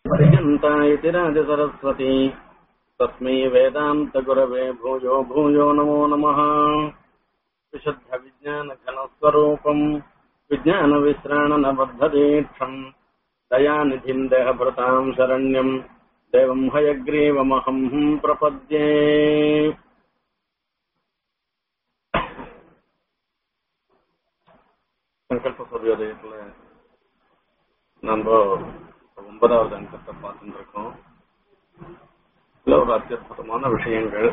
पर्यन्ता इति राजसरस्वती तस्मै वेदान्तगुरवे भूयो भूयो नमो नमः विशुद्धविज्ञानघनस्वरूपम् विज्ञानविश्राणनबद्धदीक्षम् दयानिधिम् देहभृताम् शरण्यम् देवम् हयग्रीवमहम् प्रपद्ये சங்கல்ப சூரியோதயத்துல நம்ம ஒன்பதாவது அங்கத்தை பார்த்துட்டு இருக்கோம் இதுல ஒரு அத்தியுதமான விஷயங்கள்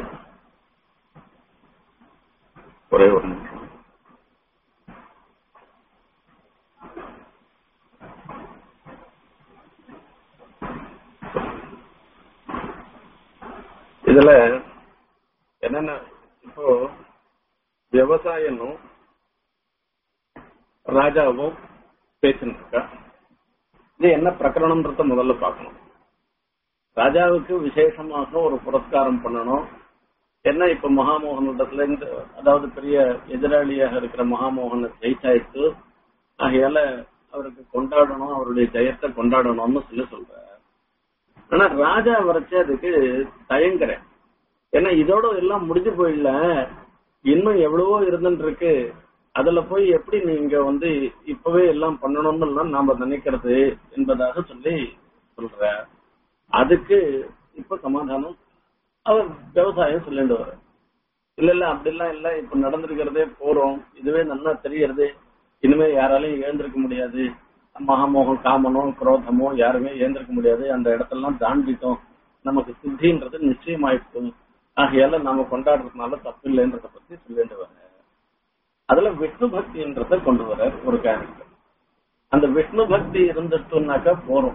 ஒரே ஒரு நிமிஷம் இதுல என்னென்ன இப்போ விவசாயனும் ராஜாவும் பேசிட்டு இருக்கா இது என்ன பிரகரணம்ன்றத முதல்ல பார்க்கணும் ராஜாவுக்கு விசேஷமாக ஒரு புரஸ்காரம் பண்ணணும் என்ன இப்ப மகாமோகனிடத்துல இருந்து அதாவது பெரிய எதிராளியாக இருக்கிற மகாமோகனை ஜெயிச்சாயிட்டு ஆகையால அவருக்கு கொண்டாடணும் அவருடைய ஜெயத்தை கொண்டாடணும்னு சொல்லி சொல்ற ஆனா ராஜா வரைச்சு அதுக்கு தயங்குறேன் ஏன்னா இதோட எல்லாம் முடிஞ்சு போயிடல இன்னும் எவ்வளவோ இருந்துட்டு இருக்கு அதுல போய் எப்படி நீங்க வந்து இப்பவே எல்லாம் பண்ணணும்னு நாம நினைக்கிறது என்பதாக சொல்லி சொல்ற அதுக்கு இப்ப சமாதானம் அவர் விவசாயம் சொல்லிட்டு வர இல்ல இல்ல அப்படிலாம் இல்ல இப்ப நடந்திருக்கிறதே போறோம் இதுவே நல்லா தெரியறது இனிமே யாராலையும் எழுந்திருக்க முடியாது மகாமோகம் காமனோ குரோதமோ யாருமே எழுந்திருக்க முடியாது அந்த இடத்தெல்லாம் தாண்டிட்டோம் நமக்கு சித்தின்றது நிச்சயமாயிட்டும் ஆகையால நாம கொண்டாடுறதுனால தப்பு இல்லைன்றத பத்தி சொல்லிட்டு வர அதுல விஷ்ணு பக்தின்றத கொண்டு வர ஒரு கேரக்டர் அந்த விஷ்ணு பக்தி இருந்துட்டோம்னாக்கா போறோம்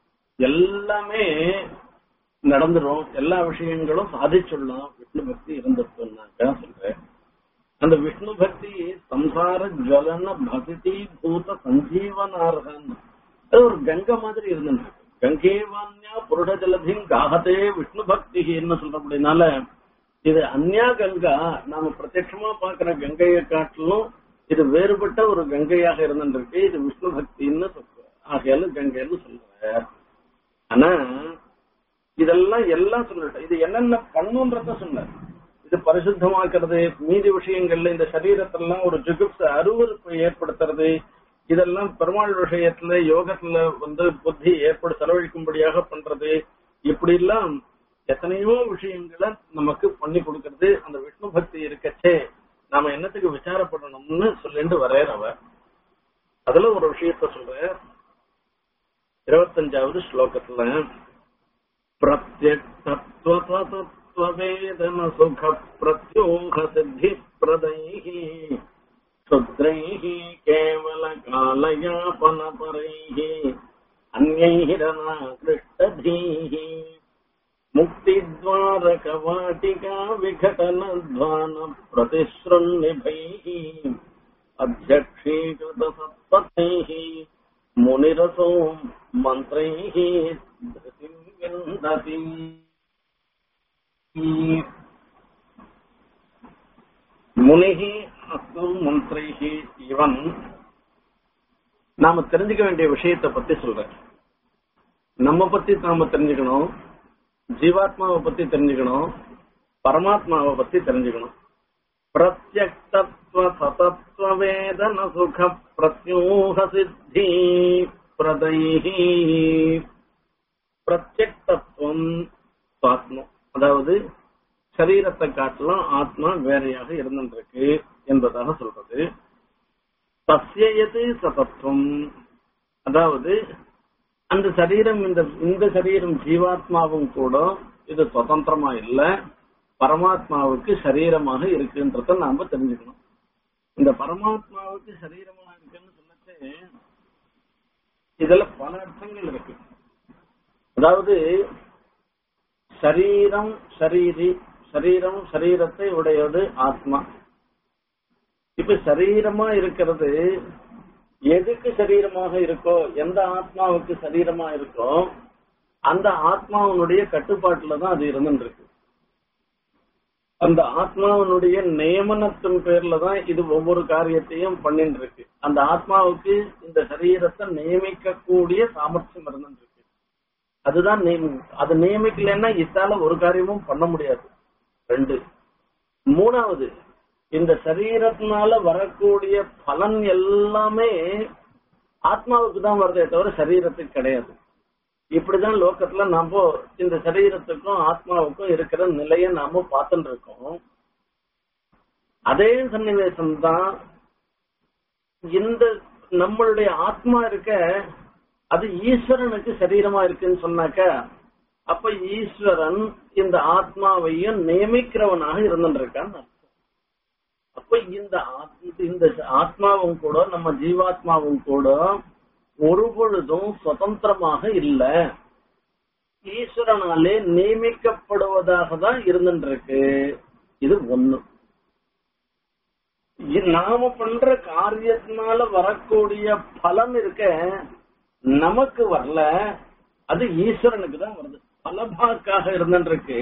எல்லாமே நடந்துரும் எல்லா விஷயங்களும் சாதிச்சுடலாம் விஷ்ணு பக்தி இருந்துட்டோம்னாக்கா சொல்றேன் அந்த விஷ்ணு பக்தி சம்சார ஜுவலன பக்தி பூத சஞ்சீவனார்கன் அது ஒரு கங்கை மாதிரி இருந்துட்டு கங்கேவான்யா புருட ஜலதின் காகத்தே விஷ்ணு பக்தி என்ன சொல்றபடினால இது அந்யா கங்கா நாம பிரத்யட்சமா பாக்குற கங்கையை காட்டிலும் இது வேறுபட்ட ஒரு கங்கையாக இருந்துருக்கு இது விஷ்ணு பக்தின்னு ஆகையால கங்கைன்னு சொல்ற ஆனா இதெல்லாம் எல்லாம் சொல்லிட்டேன் இது என்னென்ன பண்ணுன்றத சொன்ன இது பரிசுத்தமாக்குறது மீதி விஷயங்கள்ல இந்த சரீரத்திலாம் ஒரு ஜுகுப்ச அருவருப்பை ஏற்படுத்துறது இதெல்லாம் பெருமாள் விஷயத்துல யோகத்துல வந்து புத்தி ஏற்படு செலவழிக்கும்படியாக பண்றது இப்படி எல்லாம் எத்தனையோ விஷயங்களை நமக்கு பண்ணி கொடுக்கறது அந்த விஷ்ணு பக்தி இருக்கச்சே நாம என்னத்துக்கு விசாரப்படணும்னு சொல்லிட்டு வர்றார் அவர் அதுல ஒரு விஷயத்த சொல்ற இருபத்தஞ்சாவது ஸ்லோகத்துல பிரத்யக்தத்வவேதன சுக பிரத்யோக சித்தி பிரதைஹி क्षुद्रैः केवलकालयापनपरैः अन्यैरनाकृष्टधीः मुक्तिद्वारकवाटिका विघटनध्वान प्रतिशृन्निभैः अध्यक्षीकृतसत्पथैः मुनिरसो मन्त्रैः धृतिम् विन्दति முனிகி அஸ்து மந்திரிகி இவன் நாம தெரிஞ்சுக்க வேண்டிய விஷயத்தை பத்தி சொல்றேன் நம்ம பத்தி நாம தெரிஞ்சுக்கணும் ஜீவாத்மாவை பத்தி தெரிஞ்சுக்கணும் பரமாத்மாவை பத்தி தெரிஞ்சுக்கணும் பிரத்யக்தத்துவ சதத்துவ வேதன சுக பிரத்யூக சித்தி பிரதைஹி பிரத்யக்தத்துவம் ஆத்மம் அதாவது சரீரத்தை காட்டிலும் ஆத்மா வேறையாக இருந்திருக்கு என்பதாக சொல்றது தஸ்யது சதத்துவம் அதாவது அந்த சரீரம் இந்த இந்த சரீரம் ஜீவாத்மாவும் கூட இது சுதந்திரமா இல்ல பரமாத்மாவுக்கு சரீரமாக இருக்குன்றத நாம தெரிஞ்சுக்கணும் இந்த பரமாத்மாவுக்கு சரீரமாக இருக்குன்னு சொன்னது இதுல பல அர்த்தங்கள் இருக்கு அதாவது சரீரம் சரீரி சரீரம் சரீரத்தை உடையது ஆத்மா இப்ப சரீரமா இருக்கிறது எதுக்கு சரீரமாக இருக்கோ எந்த ஆத்மாவுக்கு சரீரமா இருக்கோ அந்த ஆத்மாவனுடைய கட்டுப்பாட்டுல தான் அது இருந்துருக்கு அந்த ஆத்மாவனுடைய நியமனத்தின் பேர்ல தான் இது ஒவ்வொரு காரியத்தையும் பண்ணிட்டு இருக்கு அந்த ஆத்மாவுக்கு இந்த சரீரத்தை நியமிக்க கூடிய சாமர்த்தியம் இருந்துருக்கு அதுதான் நியமி அது நியமிக்கலைன்னா இத்தால ஒரு காரியமும் பண்ண முடியாது ரெண்டு மூணாவது இந்த சரீரத்தினால வரக்கூடிய பலன் எல்லாமே ஆத்மாவுக்கு தான் வருதே தவிர சரீரத்துக்கு கிடையாது இப்படிதான் லோகத்துல நாம இந்த சரீரத்துக்கும் ஆத்மாவுக்கும் இருக்கிற நிலையை நாம பார்த்துட்டு இருக்கோம் அதே சன்னிவேசம் தான் இந்த நம்மளுடைய ஆத்மா இருக்க அது ஈஸ்வரனுக்கு சரீரமா இருக்குன்னு சொன்னாக்க அப்ப ஈஸ்வரன் இந்த ஆத்மாவையும் நியமிக்கிறவனாக இருந்துருக்கான்னு அர்த்தம் அப்ப இந்த ஆத்- இந்த ஆத்மாவும் கூட நம்ம ஜீவாத்மாவும் கூட ஒரு பொழுதும் சுதந்திரமாக இல்ல ஈஸ்வரனாலே நியமிக்கப்படுவதாக தான் இருந்துருக்கு இது ஒண்ணு இ- நாம பண்ற காரியத்தினால வரக்கூடிய பலன் இருக்க நமக்கு வரல அது ஈஸ்வரனுக்கு தான் வருது பலபாக்காக இருந்துருக்கு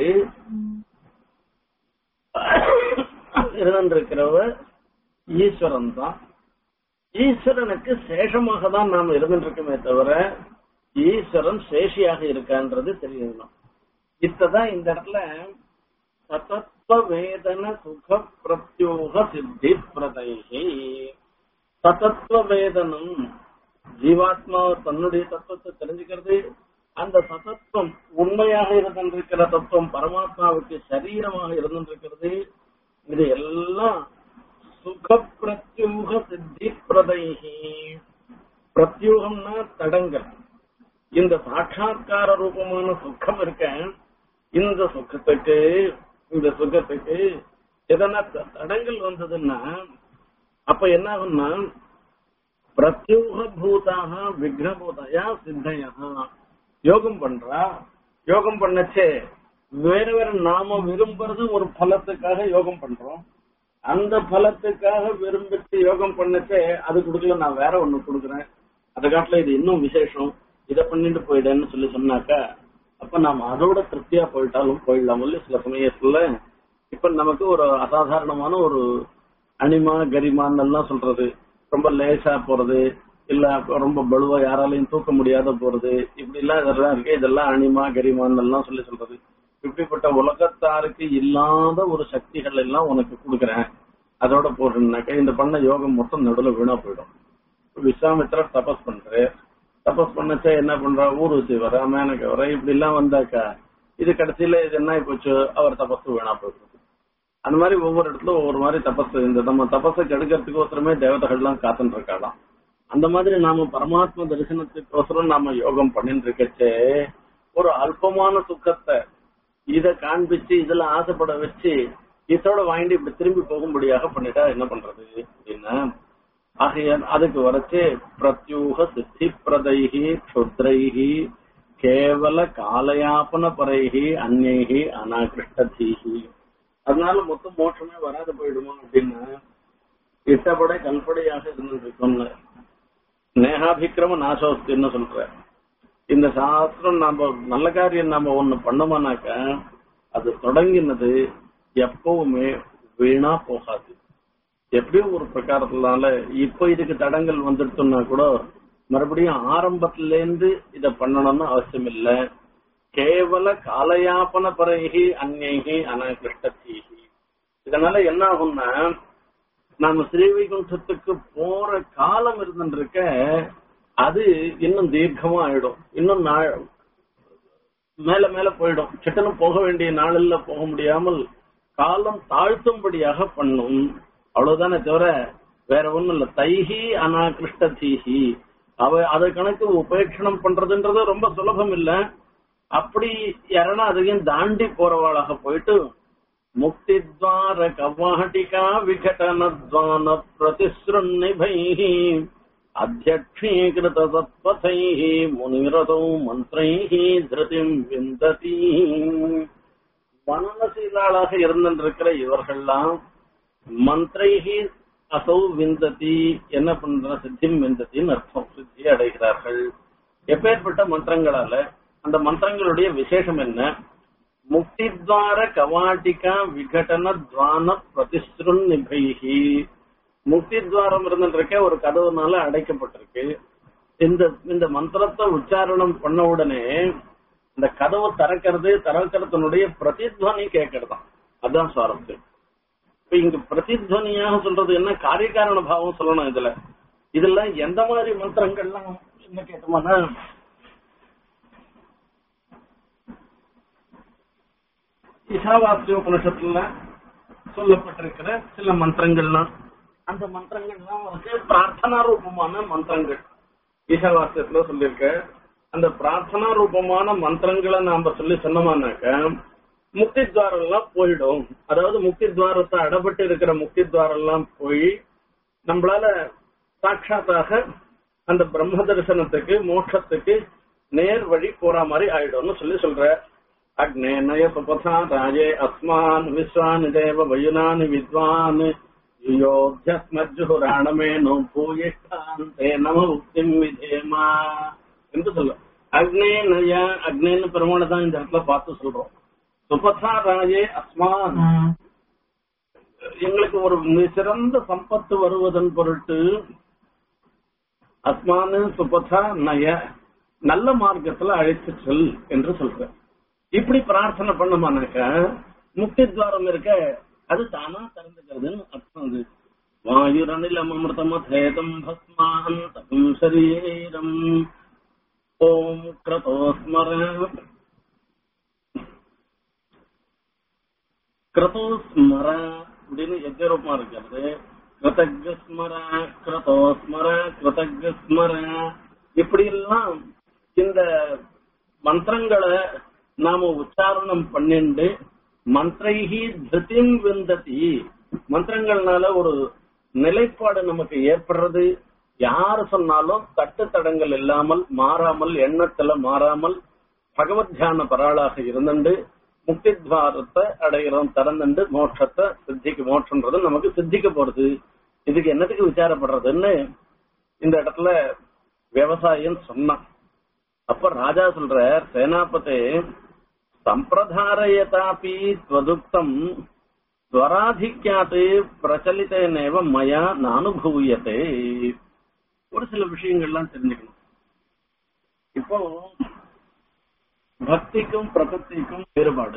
இருந்திருக்கிறவர் ஈஸ்வரன் தான் ஈஸ்வரனுக்கு சேஷமாக தான் நாம் இருந்துருக்கோமே தவிர ஈஸ்வரன் சேஷியாக இருக்கான்றது தெரியணும் இத்ததான் இந்த இடத்துல சதத்வ வேதன சுக பிரத்யோக சித்தி பிரதைகி சதத்வ வேதனம் ஜீவாத்மா தன்னுடைய தத்துவத்தை தெரிஞ்சுக்கிறது அந்த சதத்துவம் உண்மையாக இருந்திருக்கிற தத்துவம் பரமாத்மாவுக்கு சரீரமாக இருந்திருக்கிறது இது எல்லாம் சுக பிரத்யூக சித்தி பிரதைகி பிரத்யூகம்னா தடங்கள் இந்த சாட்சா்கார ரூபமான சுகம் இருக்க இந்த சுகத்துக்கு இந்த சுகத்துக்கு எதனா த- தடங்கள் வந்ததுன்னா அப்ப என்ன ஆகும்னா பிரத்யூக பூதாக விக்னபூதயா சித்தையா யோகம் பண்றா யோகம் பண்ணச்சே வேற வேற நாம விரும்புறது ஒரு பலத்துக்காக யோகம் பண்றோம் அந்த பலத்துக்காக விரும்பிட்டு யோகம் பண்ணச்சே அது கொடுக்கல நான் வேற ஒண்ணு கொடுக்குறேன் அதை காட்டுல இது இன்னும் விசேஷம் இதை பண்ணிட்டு போயிடேன்னு சொல்லி சொன்னாக்கா அப்ப நாம அதோட திருப்தியா போயிட்டாலும் போயிடலாம் இல்ல சில சமயத்துல இப்ப நமக்கு ஒரு அசாதாரணமான ஒரு அனிமா கரிமான்னு எல்லாம் சொல்றது ரொம்ப லேசா போறது இல்ல ரொம்ப பலுவா யாராலையும் தூக்க முடியாத போறது இப்படி எல்லாம் இதெல்லாம் இருக்கு இதெல்லாம் அனிமா கரிமான்னு எல்லாம் சொல்லி சொல்றது இப்படிப்பட்ட உலகத்தாருக்கு இல்லாத ஒரு சக்திகள் எல்லாம் உனக்கு கொடுக்குறேன் அதோட போடுறேன்னாக்க இந்த பண்ண யோகம் மொத்தம் நடுவில் வீணா போயிடும் விஸ்வாமித்திரர் தபஸ் பண்றாரு தபஸ் பண்ணச்சா என்ன பண்றா ஊர்வசி வர மேனக வர இப்படி எல்லாம் வந்தாக்கா இது கடைசியில இது என்ன போச்சு அவர் தபஸ் வீணா போயிடும் அந்த மாதிரி ஒவ்வொரு இடத்துல ஒவ்வொரு மாதிரி தபஸ் இந்த நம்ம தபஸை கெடுக்கிறதுக்கு ஒருத்தருமே தேவதைகள்லாம் காத்துட்டு இருக்காளாம் அந்த மாதிரி நாம பரமாத்ம தரிசனத்துக்கோசரம் நாம யோகம் பண்ணிட்டு இருக்கச்சே ஒரு அல்பமான சுக்கத்தை இத காண்பிச்சு இதுல ஆசைப்பட வச்சு இதோட வாங்கிட்டு இப்படி திரும்பி போகும்படியாக பண்ணிட்டா என்ன பண்றது அப்படின்னா ஆகையால் அதுக்கு வரச்சு பிரத்யூக சித்தி பிரதைகி க்ஷுத்ரைகி கேவல காலயாபன பரைகி அந்நைகி அநாகிருஷ்டதீகி அதனால மொத்தம் மோட்சமே வராது போயிடுமா அப்படின்னா இட்டப்படை கல்படையாக இருந்திருக்கும்னு நேகாபிக்கிரம நாசோஸ்தின்னு சொல்ற இந்த சாஸ்திரம் நாம நல்ல காரியம் நாம ஒண்ணு பண்ணோம்னாக்க அது தொடங்கினது எப்பவுமே வீணா போகாது எப்படியும் ஒரு பிரகாரத்தினால இப்ப இதுக்கு தடங்கள் வந்துடுச்சுன்னா கூட மறுபடியும் ஆரம்பத்துல இருந்து இத பண்ணணும்னு அவசியம் இல்ல கேவல காலயாபன பரைகி அந்நேகி அனகிருஷ்டீகி இதனால என்ன ஆகும்னா நாம ஸ்ரீவைகுண்டத்துக்கு போற காலம் இருந்துருக்க அது இன்னும் தீர்க்கமா ஆயிடும் இன்னும் நாள் மேல மேல போயிடும் சிட்டனும் போக வேண்டிய நாளில் போக முடியாமல் காலம் தாழ்த்தும்படியாக பண்ணும் அவ்வளவுதானே தவிர வேற ஒண்ணும் இல்ல தைஹி அனாகிருஷ்ட தீஹி அவ அதை கணக்கு உபேட்சணம் பண்றதுன்றது ரொம்ப சுலபம் இல்ல அப்படி யாரனா அதையும் தாண்டி போறவாளாக போயிட்டு முக்தித்வார கவாட்டிகா விகடனத்வான பிரதிஸ்ருன்னிபைஹி அத்தியக்ஷீகிருத தத்பதைः முனிரதோ மந்திரைः திருதிம் விந்ததி மனநசீலாளாக இருந்திருக்கிற இவர்கள்லாம் மந்திரைகி அசௌ விந்ததி என்ன பண்ற சித்திம் விந்தத்தின்னு அர்த்தம் சித்தி அடைகிறார்கள் எப்பேற்பட்ட மந்திரங்களால அந்த மந்திரங்களுடைய விசேஷம் என்ன முக்தித்வார கவாட்டிகா விகடன துவான பிரதிஸ்ருன் நிபைகி முக்தி துவாரம் இருந்துருக்க ஒரு கதவுனால அடைக்கப்பட்டிருக்கு இந்த இந்த மந்திரத்தை உச்சாரணம் பண்ண உடனே இந்த கதவு திறக்கிறது திறக்கிறதுனுடைய பிரதித்வனி கேட்கறதாம் அதுதான் சுவாரஸ்யம் இப்ப இங்க பிரதித்வனியாக சொல்றது என்ன காரியகாரண பாவம் சொல்லணும் இதுல இதுல எந்த மாதிரி மந்திரங்கள்லாம் என்ன கேட்டோம்னா ஈஷாவாசிய உபனிஷத்துல சொல்லப்பட்டிருக்கிற சில மந்திரங்கள்லாம் அந்த மந்திரங்கள்லாம் வந்து பிரார்த்தனா ரூபமான மந்திரங்கள் ஈஷாவாசியத்துல சொல்லியிருக்க அந்த பிரார்த்தனா ரூபமான மந்திரங்களை நாம சொல்லி சொன்னோம்னாக்க முக்தி துவாரம் எல்லாம் போயிடும் அதாவது முக்தி துவாரத்தை அடப்பட்டு இருக்கிற முக்தி துவாரம் எல்லாம் போய் நம்மளால சாட்சாத்தாக அந்த பிரம்ம தரிசனத்துக்கு மோட்சத்துக்கு நேர் வழி போற மாதிரி ஆயிடும்னு சொல்லி சொல்ற அக்னேனய சுபதா ராஜே அஸ்மான் விஸ்வான் தேவ வயுனான் வித்வான் யோத்தியஸ்மஜுராணமேனோ பூயிஷ்டான் தே நம உக்திம் விதேமா என்று சொல்ல அக்னேனய அக்னேன்னு பெருமாளை தான் இந்த இடத்துல பார்த்து சொல்றோம் சுபதா ராஜே அஸ்மான் எங்களுக்கு ஒரு சிறந்த சம்பத்து வருவதன் பொருட்டு அஸ்மானு சுபதா நய நல்ல மார்க்கத்துல அழைத்து செல் என்று சொல்ற இப்படி பிரார்த்தனை பண்ணமானாக்க முக்தி துவாரம் இருக்க அது தானா திறந்துக்கிறதுன்னு அர்த்தம் அது வாயுரனிலம் அமிர்தமதேதம் பஸ்மான் தபம் சரீரம் ஓம் கிரதோஸ்மர கிரதோஸ்மர அப்படின்னு எஜரூபமா இருக்கிறது கிருதஜஸ்மர கிருதோஸ்மர கிருதஜஸ்மர இப்படி எல்லாம் இந்த மந்திரங்களை நாம உச்சாரணம் பண்ணிண்டு மந்திரைகி திருத்திம் விந்ததி மந்திரங்கள்னால ஒரு நிலைப்பாடு நமக்கு ஏற்படுறது யார் சொன்னாலும் தட்டு தடங்கள் இல்லாமல் மாறாமல் எண்ணத்துல மாறாமல் பகவத் தியான பராளாக இருந்துண்டு முக்தி துவாரத்தை அடைகிறோம் திறந்துண்டு மோட்சத்தை சித்திக்கு மோட்சன்றது நமக்கு சித்திக்க போறது இதுக்கு என்னத்துக்கு விசாரப்படுறதுன்னு இந்த இடத்துல விவசாயம் சொன்னான் அப்ப ராஜா சொல்ற சேனாபதே சம்பிரதாரயதாபி துவதுக்தம் ஸ்வராதிக்யாத்து பிரச்சலித்தேனேவ மயா நானுபூயத்தே ஒரு சில விஷயங்கள்லாம் தெரிஞ்சுக்கணும் இப்போ பக்திக்கும் பிரபத்திக்கும் வேறுபாடு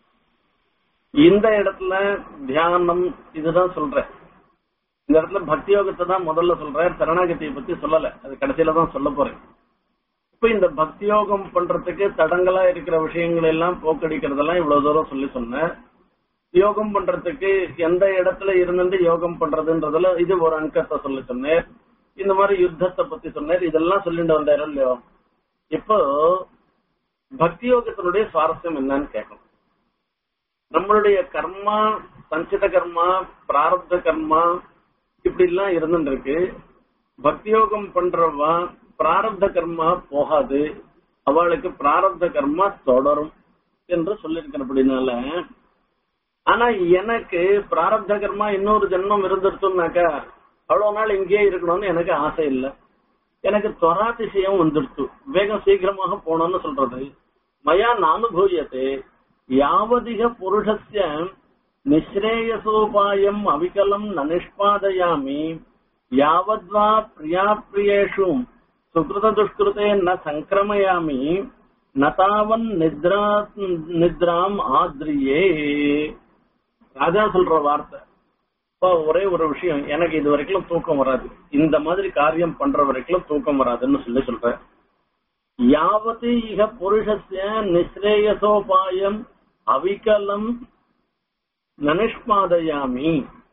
இந்த இடத்துல தியானம் இதுதான் சொல்றேன் இந்த இடத்துல பக்தி யோகத்தை தான் முதல்ல சொல்றேன் சரணாகதியை பத்தி சொல்லல அது கடைசியில தான் சொல்ல போறேன் இப்ப இந்த பக்தி யோகம் பண்றதுக்கு தடங்களா இருக்கிற விஷயங்கள் எல்லாம் போக்கடிக்கிறதெல்லாம் இவ்வளவு தூரம் சொல்லி சொன்னேன் யோகம் பண்றதுக்கு எந்த இடத்துல இருந்துட்டு யோகம் பண்றதுன்றதுல இது ஒரு அங்கத்தை சொல்லி சொன்னேன் இந்த மாதிரி யுத்தத்தை பத்தி சொன்னேன் இதெல்லாம் சொல்லிட்டு வந்தாரு இல்லையோ இப்போ பக்தி யோகத்தினுடைய சுவாரஸ்யம் என்னன்னு கேட்கணும் நம்மளுடைய கர்மா சஞ்சித கர்மா பிராரப்த கர்மா இப்படி எல்லாம் இருந்துட்டு இருக்கு பக்தி யோகம் பண்றவா பிராரப்த கர்மா போகாது அவளுக்கு பிராரப்த கர்மா தொடரும் என்று சொல்லியிருக்கிறபடினால ஆனா எனக்கு பிராரப்த கர்மா இன்னொரு ஜென்மம் இருந்துருச்சுனாக்கா அவ்வளவு நாள் இங்கேயே இருக்கணும்னு எனக்கு ஆசை இல்லை எனக்கு தொராதிசயம் வந்துடுச்சு வேகம் சீக்கிரமாக போனோம்னு சொல்றது மயா நானுபூயத்தே யாவதிக புருஷஸ்ய நிஸ்ரேயசோபாயம் அவிகலம் ந நிஷ்பாதயாமி யாவத்வா பிரியா பிரியேஷு சுகிருத துஷ்கிருதே ந சங்கிரமயாமி நதாவன் நித்ரா நித்ராம் ஆத்ரியே ராஜா சொல்ற வார்த்தை இப்போ ஒரே ஒரு விஷயம் எனக்கு இது வரைக்கும் தூக்கம் வராது இந்த மாதிரி காரியம் பண்ற வரைக்கும் தூக்கம் வராதுன்னு சொல்லி சொல்றேன் யாவத்து இக புருஷஸ்ய நிஸ்ரேயசோபாயம் அவிகலம் நனிஷ்மாதயாமி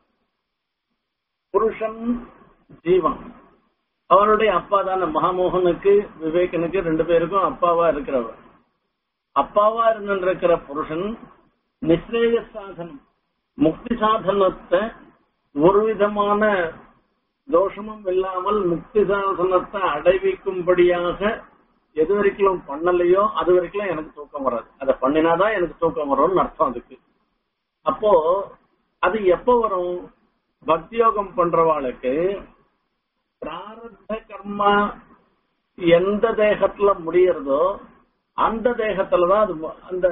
புருஷன் ஜீவன் அவனுடைய அப்பா தானே மகாமோகனுக்கு விவேகனுக்கு ரெண்டு பேருக்கும் அப்பாவா இருக்கிறவர் அப்பாவா இருந்திருக்கிற புருஷன் நிஸ்ரேய சாதனம் முக்தி சாதனத்தை ஒரு விதமான தோஷமும் இல்லாமல் முக்தி சாதனத்தை அடைவிக்கும்படியாக எது வரைக்கும் பண்ணலையோ அது வரைக்கும் எனக்கு தூக்கம் வராது அதை பண்ணினாதான் எனக்கு தூக்கம் வரும்னு அர்த்தம் அதுக்கு அப்போ அது எப்ப வரும் பக்தி யோகம் பண்றவாளுக்கு பிராரத்த கர்மா எந்த தேகத்துல முடியறதோ அந்த தேகத்துலதான் அது அந்த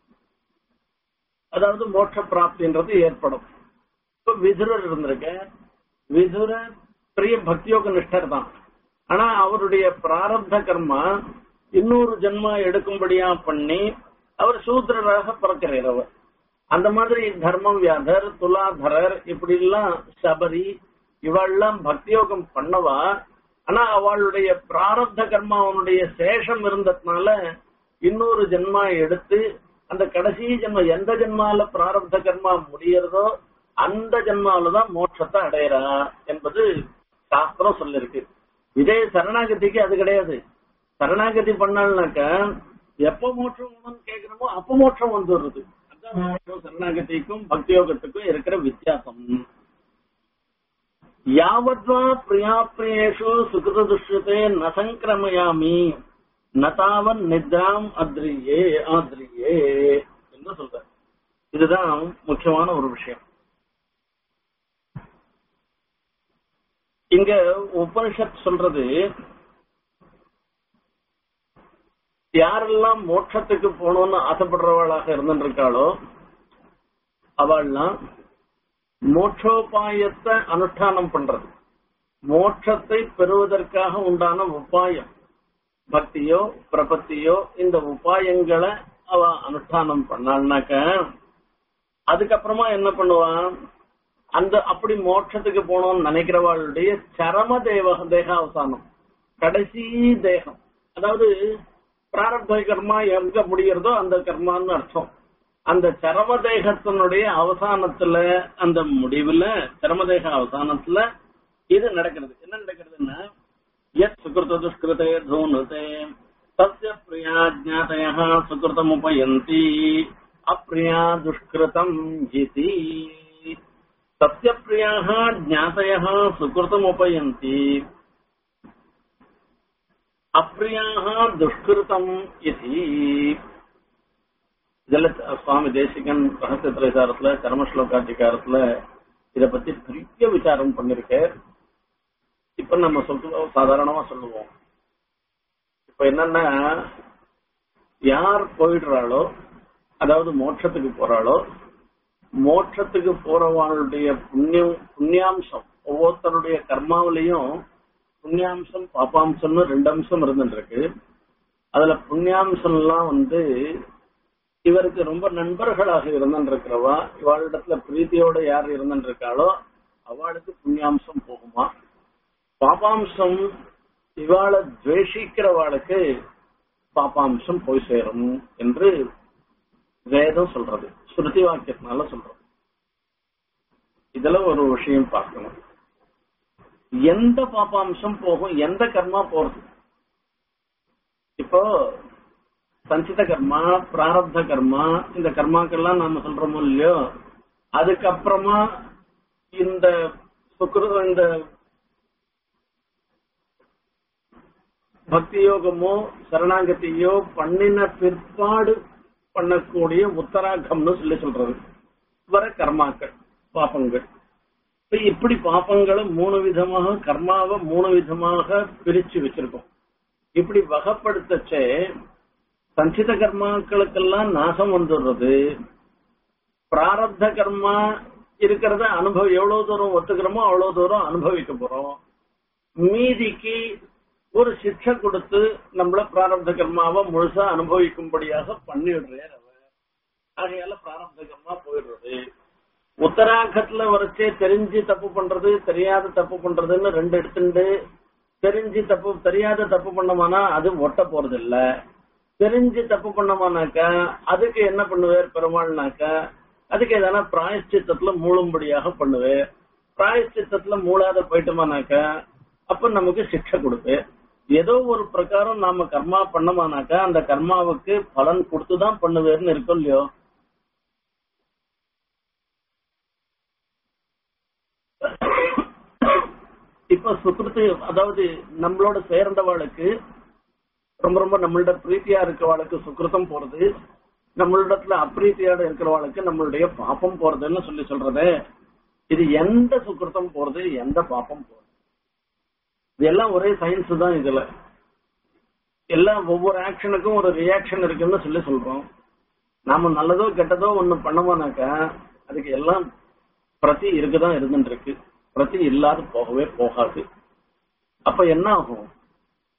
அதாவது மோட்ச பிராப்தின்றது ஏற்படும் இப்ப விதுரர் இருந்திருக்க விதுரர் பெரிய பக்தியோக நிஷ்டர் தான் ஆனா அவருடைய பிராரப்த கர்மா இன்னொரு ஜென்மா எடுக்கும்படியா பண்ணி அவர் சூத்திரராக பிறக்கிறவர் அந்த மாதிரி தர்மம் வியாதர் துலாதரர் இப்படி எல்லாம் சபரி இவெல்லாம் பக்தியோகம் பண்ணவா ஆனா அவளுடைய பிராரப்த கர்மா அவனுடைய சேஷம் இருந்ததுனால இன்னொரு ஜென்மா எடுத்து அந்த கடைசி ஜென்ம எந்த ஜென்மால பிராரப்த கர்மா முடியறதோ அந்த ஜென்மாவில தான் மோட்சத்தை அடையறா என்பது சாஸ்திரம் சொல்லிருக்கு இதே சரணாகதிக்கு அது கிடையாது சரணாகதி பண்ணால்னாக்க எப்ப மோட்சம் வேணும்னு கேக்குறோமோ அப்ப மோட்சம் வந்துடுறது அதான் சரணாகதிக்கும் பக்தியோகத்துக்கும் இருக்கிற வித்தியாசம் யாவத்வா பிரியா பிரியேஷு சுகிருத துஷ்யத்தை ந சங்கிரமயாமி நதாவன் நித்ராம் அத்ரியே ஆத்ரியே என்று சொல்ற இதுதான் முக்கியமான ஒரு விஷயம் இங்க உபனிஷத் சொல்றது யாரெல்லாம் மோட்சத்துக்கு போகணும்னு ஆசைப்படுறவளாக இருந்துருக்காளோ அவள்லாம் மோட்சோபாயத்தை அனுஷ்டானம் பண்றது மோட்சத்தை பெறுவதற்காக உண்டான உபாயம் பக்தியோ பிரபத்தியோ இந்த உபாயங்களை அவ அனுஷ்டானம் பண்ணாள்னாக்க அதுக்கப்புறமா என்ன பண்ணுவான் அந்த அப்படி மோட்சத்துக்கு போனோம்னு நினைக்கிறவாளுடைய சரம தேவ தேக அவசானம் கடைசி தேகம் அதாவது பிராரப்த கர்மா எங்க முடிகிறதோ அந்த கர்மான்னு அர்த்தம் அந்த சரம தேகத்தினுடைய அவசானத்துல அந்த முடிவுல சரமதேக அவசானத்துல இது நடக்கிறது என்ன நடக்கிறதுன்னா எத் சுகிருத துஷ்கிருதே தூனுதே தஸ்ய பிரியா ஜாதய சுகிருதமுபயந்தி அப்பிரியா துஷ்கிருதம் இதி தஸ்ய பிரியாக ஜாதய சுகிருதமுபயந்தி அப்பிரியாக துஷ்கிருதம் இதி இதுல சுவாமி தேசிகன் ரகசிய திரைசாரத்துல கர்மஸ்லோகாதிகாரத்துல இத பத்தி பெரிய விசாரம் பண்ணிருக்கேன் இப்ப நம்ம சொல்லுவோம் சாதாரணமா சொல்லுவோம் இப்ப என்னன்னா யார் போயிடுறாளோ அதாவது மோட்சத்துக்கு போறாளோ மோட்சத்துக்கு போறவாளுடைய புண்ணியம் புண்ணியாம்சம் ஒவ்வொருத்தருடைய கர்மாவிலையும் புண்ணியாம்சம் பாப்பாம்சம்னு ரெண்டு அம்சம் இருந்துருக்கு அதுல புண்ணியாம்சம் எல்லாம் வந்து இவருக்கு ரொம்ப நண்பர்களாக இருந்திருக்கிறவா இவாளிடத்துல பிரீத்தியோட யார் இருந்திருக்காளோ அவளுக்கு புண்ணியாம்சம் போகுமா பாபாம்சம் இவாளை துவேஷிக்கிறவாளுக்கு பாப்பாம்சம் போய் சேரும் என்று வேதம் சொல்றது ஸ்ருதி வாக்கியத்தினால சொல்றது இதுல ஒரு விஷயம் பார்க்கணும் எந்த பாப்பாம்சம் போகும் எந்த கர்மா போறது இப்போ சஞ்சித கர்மா பிராரப்த கர்மா இந்த கர்மாக்கெல்லாம் நாம சொல்றோமோ இல்லையோ அதுக்கப்புறமா இந்த சுக்ரு இந்த பக்தி யோகமோ சரணாகதியோ பண்ணின பிற்பாடு பண்ணக்கூடிய உத்தராகம்னு சொல்லி சொல்றது வர கர்மாக்கள் பாப்பங்கள் இப்ப இப்படி பாப்பங்களை மூணு விதமாக கர்மாவை மூணு விதமாக பிரிச்சு வச்சிருக்கோம் இப்படி வகைப்படுத்தச்சே சஞ்சித கர்மாக்களுக்கெல்லாம் நாசம் வந்துடுறது பிராரப்த கர்மா இருக்கிறத அனுபவம் எவ்வளவு தூரம் ஒத்துக்கிறோமோ அவ்வளவு தூரம் அனுபவிக்க போறோம் மீதிக்கு ஒரு சிக்ஷை கொடுத்து நம்மள பிராரப்த கர்மாவை முழுசா அனுபவிக்கும்படியாக பண்ணிடுறார் அவர் ஆகையால பிராரப்த கர்மா போயிடுறது உத்தராகத்துல வரைச்சே தெரிஞ்சு தப்பு பண்றது தெரியாத தப்பு பண்றதுன்னு ரெண்டு எடுத்துண்டு தெரிஞ்சு தப்பு தெரியாத தப்பு பண்ணமானா அது ஒட்ட போறது இல்ல தெரிஞ்சு தப்பு பண்ணமானாக்கா அதுக்கு என்ன பண்ணுவார் பெருமாள்னாக்கா அதுக்கு எதனா பிராயஷ்சித்தத்துல மூழும்படியாக பண்ணுவேன் பிராயஷ்சித்தத்துல மூழாத போயிட்டோமானாக்கா அப்ப நமக்கு சிக்ஷை கொடுப்பேன் ஏதோ ஒரு பிரகாரம் நாம கர்மா பண்ணமானாக்கா அந்த கர்மாவுக்கு பலன் கொடுத்துதான் பண்ணுவேர்னு இருக்கும் இல்லையோ இப்ப சுக்கிருத்து அதாவது நம்மளோட சேர்ந்தவாளுக்கு ரொம்ப ரொம்ப நம்மளோட பிரீத்தியா இருக்கிறவாளுக்கு சுக்கிருத்தம் போறது நம்மளிடத்துல அப்ரீத்தியோட இருக்கிறவாளுக்கு நம்மளுடைய பாப்பம் போறதுன்னு சொல்லி சொல்றது இது எந்த சுக்கிருத்தம் போறது எந்த பாப்பம் போறது இதெல்லாம் ஒரே சயின்ஸ் தான் இதுல எல்லாம் ஒவ்வொரு ஆக்ஷனுக்கும் ஒரு ரியாக்ஷன் இருக்குன்னு சொல்லி சொல்றோம் நாம நல்லதோ கெட்டதோ ஒண்ணு பண்ணோம்னாக்கா அதுக்கு எல்லாம் பிரதி இருக்குதான் இருந்துட்டு இருக்கு பிரதி இல்லாத போகவே போகாது அப்ப என்ன ஆகும்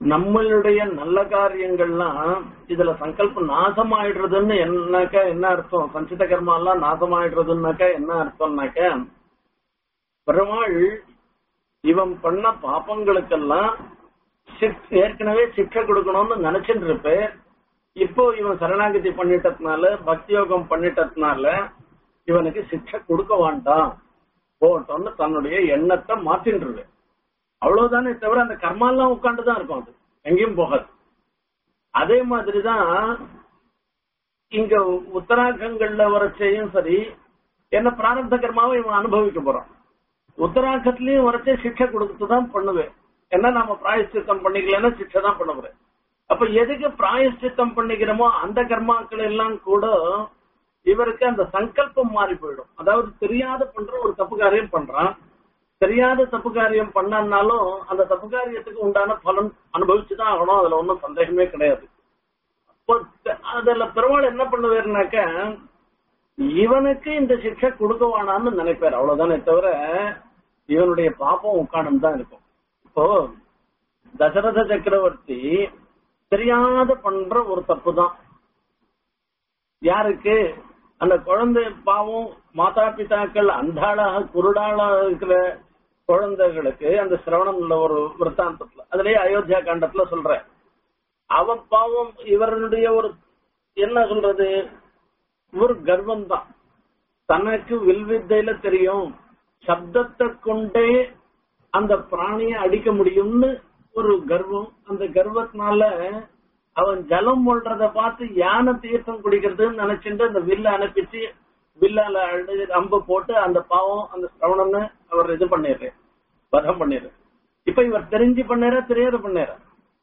நம்மளுடைய நல்ல காரியங்கள்லாம் இதுல சங்கல்பம் நாசமாயிடுறதுன்னு என்னக்கா என்ன அர்த்தம் சஞ்சித கர்மா எல்லாம் நாசமாயிடுறதுன்னாக்கா என்ன அர்த்தம்னாக்க பெருமாள் இவன் பண்ண பாப்பங்களுக்கெல்லாம் சிக்- ஏற்கனவே சிக்ஷை கொடுக்கணும்னு நினைச்சிட்டு இருப்பேன் இப்போ இவன் சரணாகதி பண்ணிட்டதுனால பக்தி யோகம் பண்ணிட்டதுனால இவனுக்கு சிக்ஷை கொடுக்க வேண்டாம் போட்டோம்னு தன்னுடைய எண்ணத்தை மாத்தின்றது அவ்வளவுதானே தவிர அந்த கர்மாலாம் உட்காந்துதான் இருக்கும் அது எங்கேயும் போகாது அதே மாதிரிதான் இங்க உத்தராகங்கள்ல வரச்சையும் சரி என்ன பிராரப்த கர்மாவை இவன் அனுபவிக்க போறான் உத்தராகத்திலயும் வரச்சே சிக்ஷை கொடுத்து தான் பண்ணுவேன் என்ன நாம பிராயஷ்சித்தம் பண்ணிக்கலன்னா சிக்ஷை தான் பண்ண போறேன் அப்ப எதுக்கு பிராயஷ்சித்தம் பண்ணிக்கிறோமோ அந்த கர்மாக்கள் எல்லாம் கூட இவருக்கு அந்த சங்கல்பம் மாறி போயிடும் அதாவது தெரியாத பண்ற ஒரு தப்பு காரியம் பண்றான் தெரியாத தப்பு காரியம் பண்ணாலும் அந்த தப்பு காரியத்துக்கு உண்டான பலன் அனுபவிச்சுதான் ஆகணும் அதுல ஒன்றும் சந்தேகமே கிடையாது அப்போ த- அதுல பெருமாள் என்ன பண்ணுவாருனாக்க இவனுக்கு இந்த சிக்ஷை கொடுக்க வேணாம்னு நினைப்பார் அவ்வளவுதானே தவிர இவனுடைய பாப்பம் உட்கார்ந்து தான் இருக்கும் இப்போ தசரத சக்கரவர்த்தி தெரியாத பண்ற ஒரு தப்பு தான் யாருக்கு அந்த குழந்தை பாவம் மாதா பிதாக்கள் அந்தாளாக குருடாளாக இருக்கிற குழந்தைகளுக்கு அந்த சிரவணம் உள்ள ஒரு விற்த்தாந்தத்துல அதுலயே அயோத்தியா காண்டத்துல சொல்றேன் அவன் பாவம் இவருடைய ஒரு என்ன சொல்றது ஒரு கர்வம் தான் தனக்கு வில்வித்தையில தெரியும் சப்தத்தை கொண்டே அந்த பிராணியை அடிக்க முடியும்னு ஒரு கர்வம் அந்த கர்வத்தினால அவன் ஜலம் மொழ்றத பார்த்து யானை தீர்த்தம் குடிக்கிறதுன்னு நினைச்சுட்டு அந்த வில்ல அனுப்பிச்சு வில்லால அடி- அம்பு போட்டு அந்த பாவம் அந்த சிரவணம்னு அவர் இது பண்ணிடுற வதம் பண்ணிடுற இப்ப இவர் தெரிஞ்சு பண்ணாரா தெரியாத பண்ணாரா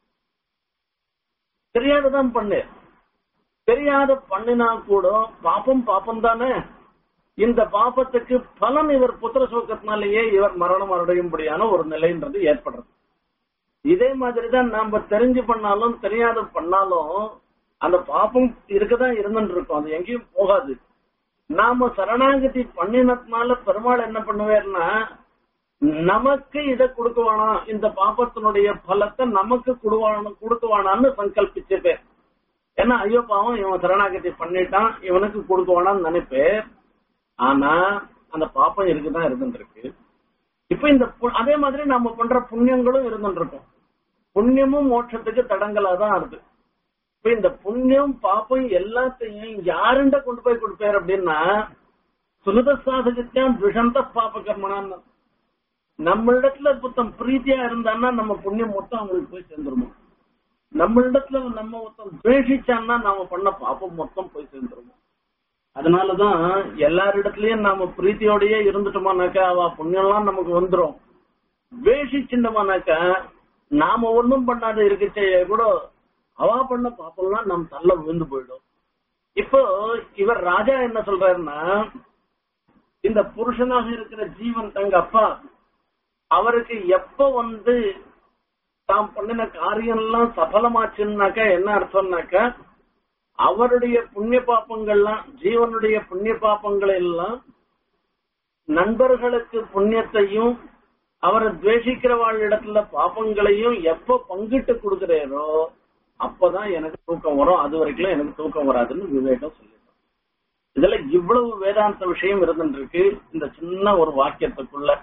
தெரியாததான் பண்ணு தெரியாத பண்ணினா கூட பாப்பம் பாப்பம் தானே இந்த பாப்பத்துக்கு பலன் இவர் புத்திர சோக்கத்தினாலேயே இவர் மரணம் அடையும்படியான ஒரு நிலைன்றது ஏற்படுறது இதே மாதிரிதான் நாம தெரிஞ்சு பண்ணாலும் தெரியாத பண்ணாலும் அந்த பாப்பம் இருக்கதான் இருந்துட்டு இருக்கும் அது எங்கேயும் போகாது நாம சரணாகதி பண்ணினதுனால பெருமாள் என்ன பண்ணுவார்னா நமக்கு இதை கொடுக்குவானா இந்த பாப்பத்தினுடைய பலத்தை நமக்கு கொடுவான கொடுக்குவானான்னு சங்கல்பிச்சுப்பேன் ஏன்னா ஐயோ பாவம் இவன் சரணாகதி பண்ணிட்டான் இவனுக்கு கொடுக்குவானான்னு நினைப்பேன் ஆனா அந்த பாப்பம் இருக்குதான் இருந்துட்டு இருக்கு இப்ப இந்த பு- அதே மாதிரி நம்ம பண்ற புண்ணியங்களும் இருந்துட்டு இருக்கும் புண்ணியமும் மோட்சத்துக்கு தடங்களா தான் இருக்கு இப்ப இந்த புண்ணியம் பாப்பம் எல்லாத்தையும் யாருண்ட கொண்டு போய் கொடுப்பார் அப்படின்னா சுனத சாதகத்தான் துஷந்த பாப கர்மனான்னு நம்மளிடத்துல புத்தம் பிரீத்தியா இருந்தான்னா நம்ம புண்ணியம் மொத்தம் அவங்களுக்கு போய் சேர்ந்துருமோ நம்மளிடத்துல நம்ம ஒருத்தன் துவேஷிச்சான்னா நாம பண்ண பாப்பம் மொத்தம் போய் சேர்ந்துருமோ அதனாலதான் எல்லாரிடத்துலயும் நாம பிரீத்தியோடயே இருந்துட்டோமானாக்கா அவ புண்ணியம்லாம் நமக்கு வந்துரும் வேஷிச்சுட்டோமானாக்கா நாம ஒண்ணும் பண்ணாத இருக்கச்சே கூட அவா பண்ண பாப்பம்லாம் நம் தள்ள விழுந்து போயிடும் இப்போ இவர் ராஜா என்ன சொல்றாருன்னா இந்த புருஷனாக இருக்கிற ஜீவன் தங்க அப்பா அவருக்கு எப்ப வந்து தாம் பண்ணின காரியம் எல்லாம் சபலமாச்சுன்னாக்கா என்ன அர்த்தம்னாக்கா அவருடைய புண்ணிய பாப்பங்கள்லாம் ஜீவனுடைய புண்ணிய பாப்பங்கள் எல்லாம் நண்பர்களுக்கு புண்ணியத்தையும் அவரை துவேஷிக்கிறவாள் இடத்துல பாப்பங்களையும் எப்ப பங்கிட்டு கொடுக்கிறேரோ அப்பதான் எனக்கு தூக்கம் வரும் அது வரைக்கும் எனக்கு தூக்கம் வராதுன்னு விவேகம் சொல்லிடுறோம் இதுல இவ்வளவு வேதாந்த விஷயம் இருந்துட்டு இருக்கு இந்த சின்ன ஒரு வாக்கியத்துக்குள்ள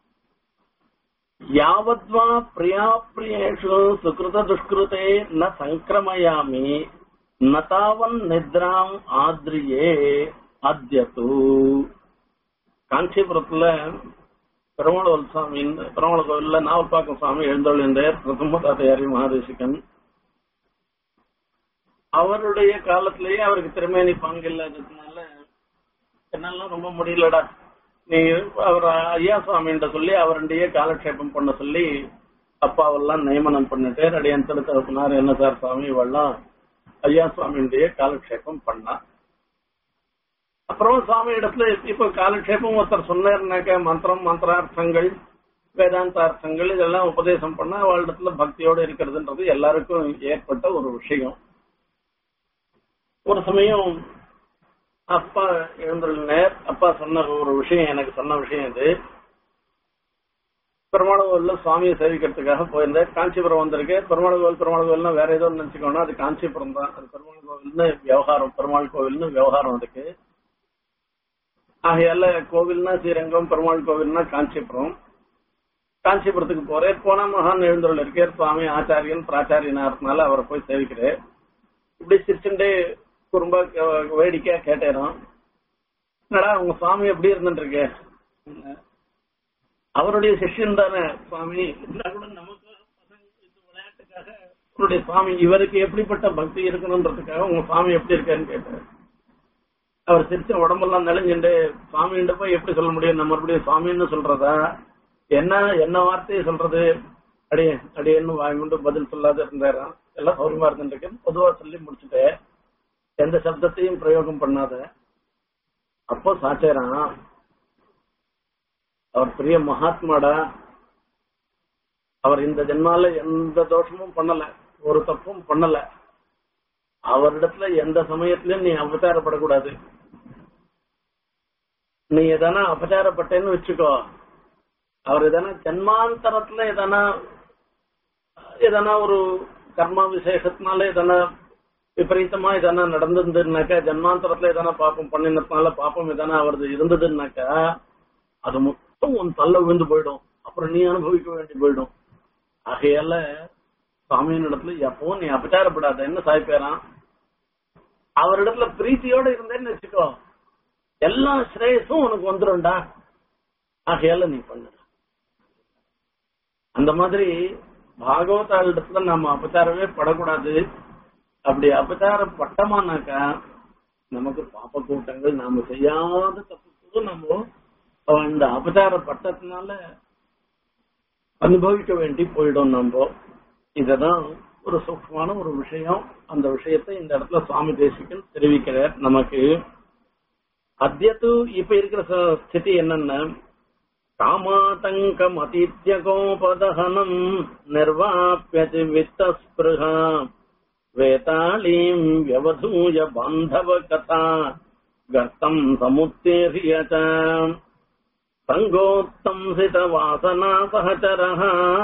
யாவத்வா பிரியா பிரியேஷு சுகிருத துஷ்கிருதே ந சங்கிரமயாமி நதாவன் நித்ராம் ஆத்ரியே அத்யது காஞ்சிபுரத்துல பெருமாள் சுவாமி பெருமாள் கோவில்ல நாவல்பாக்கம் சுவாமி எழுந்தொழிந்தார் பிரதம தாத்தையாரி மகாதேசிகன் அவருடைய காலத்திலேயே அவருக்கு திருமேனி பங்கு இல்லாததுனால என்னால ரொம்ப முடியலடா நீ அவர் ஐயா சுவாமின்ற சொல்லி அவருடைய காலக்ஷேபம் பண்ண சொல்லி அப்பாவெல்லாம் நியமனம் பண்ணிட்டு அடியன் திருத்தரப்புனார் என்ன சார் சுவாமி இவெல்லாம் ஐயா சுவாமியுடைய காலக்ஷேபம் பண்ணா அப்புறம் சுவாமி இடத்துல இப்ப காலக்ஷேபம் ஒருத்தர் சொன்னாருனாக்க மந்திரம் மந்திரார்த்தங்கள் வேதாந்தார்த்தங்கள் இதெல்லாம் உபதேசம் பண்ணா அவளிடத்துல பக்தியோட இருக்கிறதுன்றது எல்லாருக்கும் ஏற்பட்ட ஒரு விஷயம் ஒரு சமயம் அப்பா எழுந்துள்ளார் அப்பா சொன்ன ஒரு விஷயம் எனக்கு சொன்ன விஷயம் இது பெருமாள் கோவில்ல சுவாமியை சேவிக்கிறதுக்காக போயிருந்தேன் காஞ்சிபுரம் வந்திருக்கேன் பெருமாள் கோவில் பெருமாள் கோவில்னா வேற ஏதோ நினைச்சுக்கோனா அது காஞ்சிபுரம் தான் அது பெருமாள் கோவில்னு விவகாரம் பெருமாள் கோவில்னு விவகாரம் அதுக்கு ஆகையால கோவில்னா ஸ்ரீரங்கம் பெருமாள் கோவில்னா காஞ்சிபுரம் காஞ்சிபுரத்துக்கு போறேன் போனா மகான் எழுந்தருள் இருக்கார் சுவாமி ஆச்சாரியன் பிராச்சாரியனாருனால அவரை போய் சேவிக்கிறேன் இப்படி சிரிச்சுண்டே குறும்ப அஹ், வேடிக்கையா கேட்டேன் என்னடா உங்க சுவாமி எப்படி இருந்துட்டு இருக்கு அவருடைய சிஷ்யன் தானே சுவாமி இருந்தா கூட நமக்கு பசங்க இந்த விளையாட்டுக்காக அவருடைய சுவாமி இவருக்கு எப்படிப்பட்ட பக்தி இருக்கணும்ன்றதுக்காக உங்க சுவாமி எப்படி இருக்காருன்னு கேட்டார் அவர் சிரிச்ச உடம்பெல்லாம் நெளிஞ்சுண்டு சுவாமிகிட்ட போய் எப்படி சொல்ல முடியும் நம்ம மறுபடியும் சுவாமின்னு சொல்றதா என்ன என்ன வார்த்தையை சொல்றது அடியே அடியேன்னு வாங்கிட்டு பதில் சொல்லாத இருந்தாராம் எல்லாம் சௌரியமா இருந்துருக்கு பொதுவா சொல்லி முடிச்சுட்டு எந்த சப்தத்தையும் பிரயோகம் பண்ணாத அப்போ சாச்சேரான் அவர் பெரிய மகாத்மாடா அவர் இந்த ஜென்மால எந்த தோஷமும் பண்ணல ஒரு தப்பும் பண்ணல அவரிடத்துல எந்த சமயத்திலயும் நீ அபச்சாரப்படக்கூடாது நீ எதனா அபச்சாரப்பட்டேன்னு வச்சுக்கோ அவர் எதனா ஜன்மாந்தரத்துல எதனா எதனா ஒரு கர்மா விசேஷத்தினால எதனா விபரீதமா எதனா நடந்திருந்ததுனாக்கா ஜன்மாந்தரத்துல எதனா பாப்பம் பண்ணினதுனால பாப்பம் எதனா அவரது இருந்ததுன்னாக்கா அது மொத்தம் உன் தள்ள விழுந்து போயிடும் அப்புறம் நீ அனுபவிக்க வேண்டி போயிடும் ஆகையால சுவாமியின் இடத்துல எப்பவும் நீ அபச்சாரப்படாத என்ன சாய்ப்பேறான் அவரிடத்துல பிரீத்தியோட இருந்தேன்னு வச்சுக்கோ எல்லா ஸ்ரேயஸும் உனக்கு வந்துரும்டா ஆகையால நீ பண்ணு அந்த மாதிரி பாகவதாளிடத்துல நம்ம அபச்சாரமே படக்கூடாது அப்படி அபச்சாரம் பட்டமானாக்கா நமக்கு பாப்ப கூட்டங்கள் நாம செய்யாத தப்பு கூட நம்ம அவன் இந்த அபச்சார பட்டத்தினால அனுபவிக்க வேண்டி போயிடும் நம்ம இததான் ஒரு சூக்மமான ஒரு விஷயம் அந்த விஷயத்தை இந்த இடத்துல சுவாமி தேசிகன் தெரிவிக்கிறார் நமக்கு அத்தியத்து இப்ப இருக்கிற ச- ஸ்திதி என்னன்னா காமாதங்கம் அதித்யகோபதகனம் நிர்வாப்பியதி வித்தஸ்பிருகா வேதாளீம் வியவதூய பாந்தவ கதா கர்த்தம் சமுத்தேரிய ச சங்கோத்தம்சித வாசனா சகச்சரः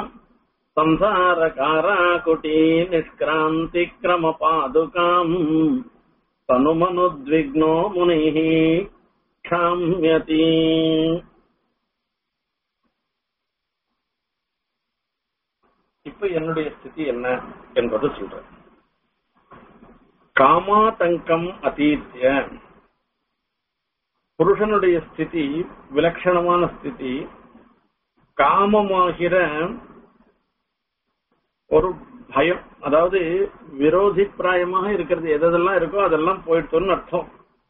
संसारकाराकुटी निष्क्रान्तिक्रमपादुकाम् तनुमनुद्विग्नो मुनिः क्षाम्यति இப்ப என்னுடைய ஸ்திதி என்ன என்பது சொல்றேன் காமாதங்கம் அதீத்திய புருஷனுடைய ஸ்திதி விலட்சணமான ஸ்திதி காமமாகிற ஒரு பயம் அதாவது விரோதி பிராயமாக இருக்கிறது எதெல்லாம் இருக்கோ அதெல்லாம் போயிடுச்சுன்னு அர்த்தம்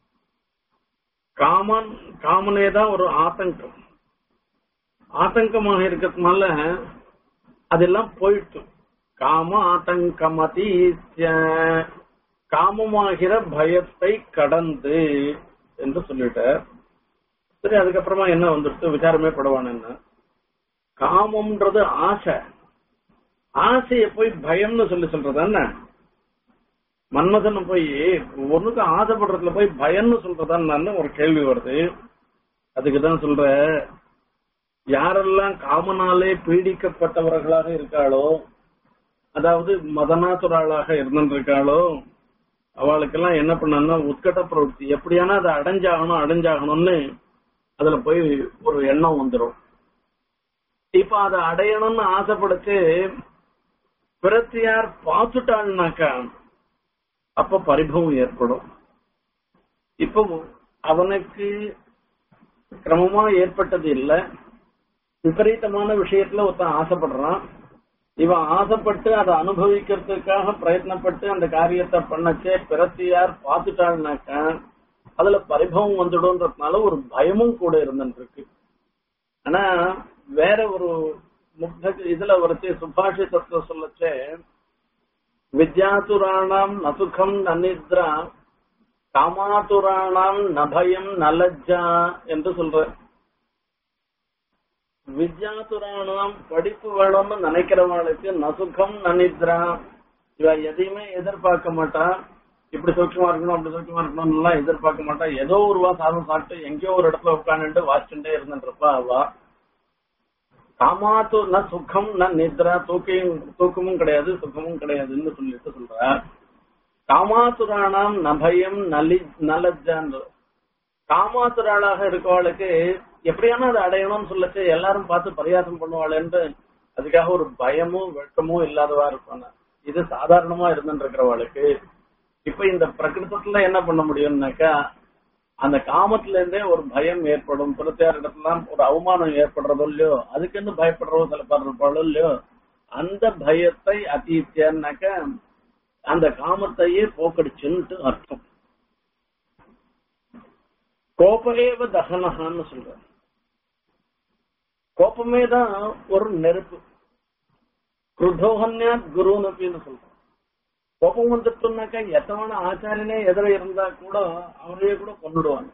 காமன் காமனே தான் ஒரு ஆதங்கம் ஆதங்கமாக இருக்கிறதுனால அதெல்லாம் போயிடுச்சு காம ஆதங்கம் அதீத்ய காமமாகிற பயத்தை கடந்து என்று சொல்லிட்டார் சரி அதுக்கப்புறமா என்ன வந்துடுச்சு விசாரமே படுவானுன்னு காமம்ன்றது ஆசை ஆசைய போய் பயம்னு சொல்லி சொல்றது என்ன மன்மதன் போய் ஒண்ணுக்கு ஆசைப்படுறதுல போய் பயம்னு சொல்றதான்னு ஒரு கேள்வி வருது அதுக்குதான் சொல்ற யாரெல்லாம் காமனாலே பீடிக்கப்பட்டவர்களாக இருக்காளோ அதாவது மதனாத்துறாளாக இருந்திருக்காளோ அவளுக்கெல்லாம் என்ன பண்ணா உட்கட்ட பிரவൃத்தி எப்படியானா அதை அடைஞ்சாகணும் அடைஞ்சாகணும்னு அதுல போய் ஒரு எண்ணம் வந்துடும் இப்ப அதை அடையணும்னு ஆசைப்படுத்து பிரத்தியார் பார்த்துட்டாள்னாக்கா அப்ப பரிபவம் ஏற்படும் இப்போ அவனுக்கு கிரமமா ஏற்பட்டது இல்ல விபரீதமான விஷயத்துல ஒருத்தன் ஆசைப்படுறான் இவன் ஆசைப்பட்டு அதை அனுபவிக்கிறதுக்காக பிரயத்னப்பட்டு அந்த காரியத்தை பண்ணச்சே பிரத்தியார் பார்த்துட்டாள்னாக்கா அதுல பரிபவம் வந்துடும்ன்றதுனால ஒரு பயமும் கூட இருந்துருக்கு ஆனா வேற ஒரு முக்த இதுல ஒருத்தி சுபாஷிதத்துல சொல்லச்சே வித்யாதுராணாம் நசுகம் நநித்ரா காமாதுராணாம் நபயம் நலஜ்ஜா என்று சொல்ற வித்யாதுராணாம் படிப்பு வேணும்னு நினைக்கிறவங்களுக்கு நசுகம் நநித்ரா இவ எதையுமே எதிர்பார்க்க மாட்டா இப்படி சௌக்கியமா இருக்கணும் அப்படி சௌக்கியமா இருக்கணும் எல்லாம் எதிர்பார்க்க மாட்டா ஏதோ ஒரு வா சாதம் சாப்பிட்டு எங்கேயோ ஒரு இடத்துல உட்காந்துட்டு வாசிச்சுட்டே இருந்துட்டு இருப்பா அவ காமாத்து ந சுகம் ந நித்ரா தூக்கையும் தூக்கமும் கிடையாது சுகமும் கிடையாதுன்னு சொல்லிட்டு சொல்றார் காமாத்துரானாம் நபயம் நலி நலஜான் காமாத்துராளாக இருக்கவாளுக்கு எப்படியான அதை அடையணும்னு சொல்லச்சு எல்லாரும் பார்த்து பரியாசம் பண்ணுவாளேன்னு அதுக்காக ஒரு பயமும் வெட்கமும் இல்லாதவா இருப்பாங்க இது சாதாரணமா இருந்துட்டு இருக்கிறவாளுக்கு இப்ப இந்த பிரகிருதத்துல என்ன பண்ண முடியும்னாக்கா அந்த காமத்துல இருந்தே ஒரு பயம் ஏற்படும் பிரத்தியார் இடத்துல ஒரு அவமானம் ஏற்படுறதோ இல்லையோ அதுக்குன்னு பயப்படுறதோ சில பேர் இருப்பாளோ இல்லையோ அந்த பயத்தை அத்தீத்தியான்னாக்க அந்த காமத்தையே போக்கடிச்சுன்ட்டு அர்த்தம் கோபமேவ தகனகான்னு சொல்ற கோபமே தான் ஒரு நெருப்பு குருதோகன்யா குருன்னு அப்படின்னு சொல்றோம் கோபம் வந்துட்டோம்னாக்கா எத்தவன ஆச்சாரியனே எதிர இருந்தா கூட அவரையே கூட கொண்டுடுவாங்க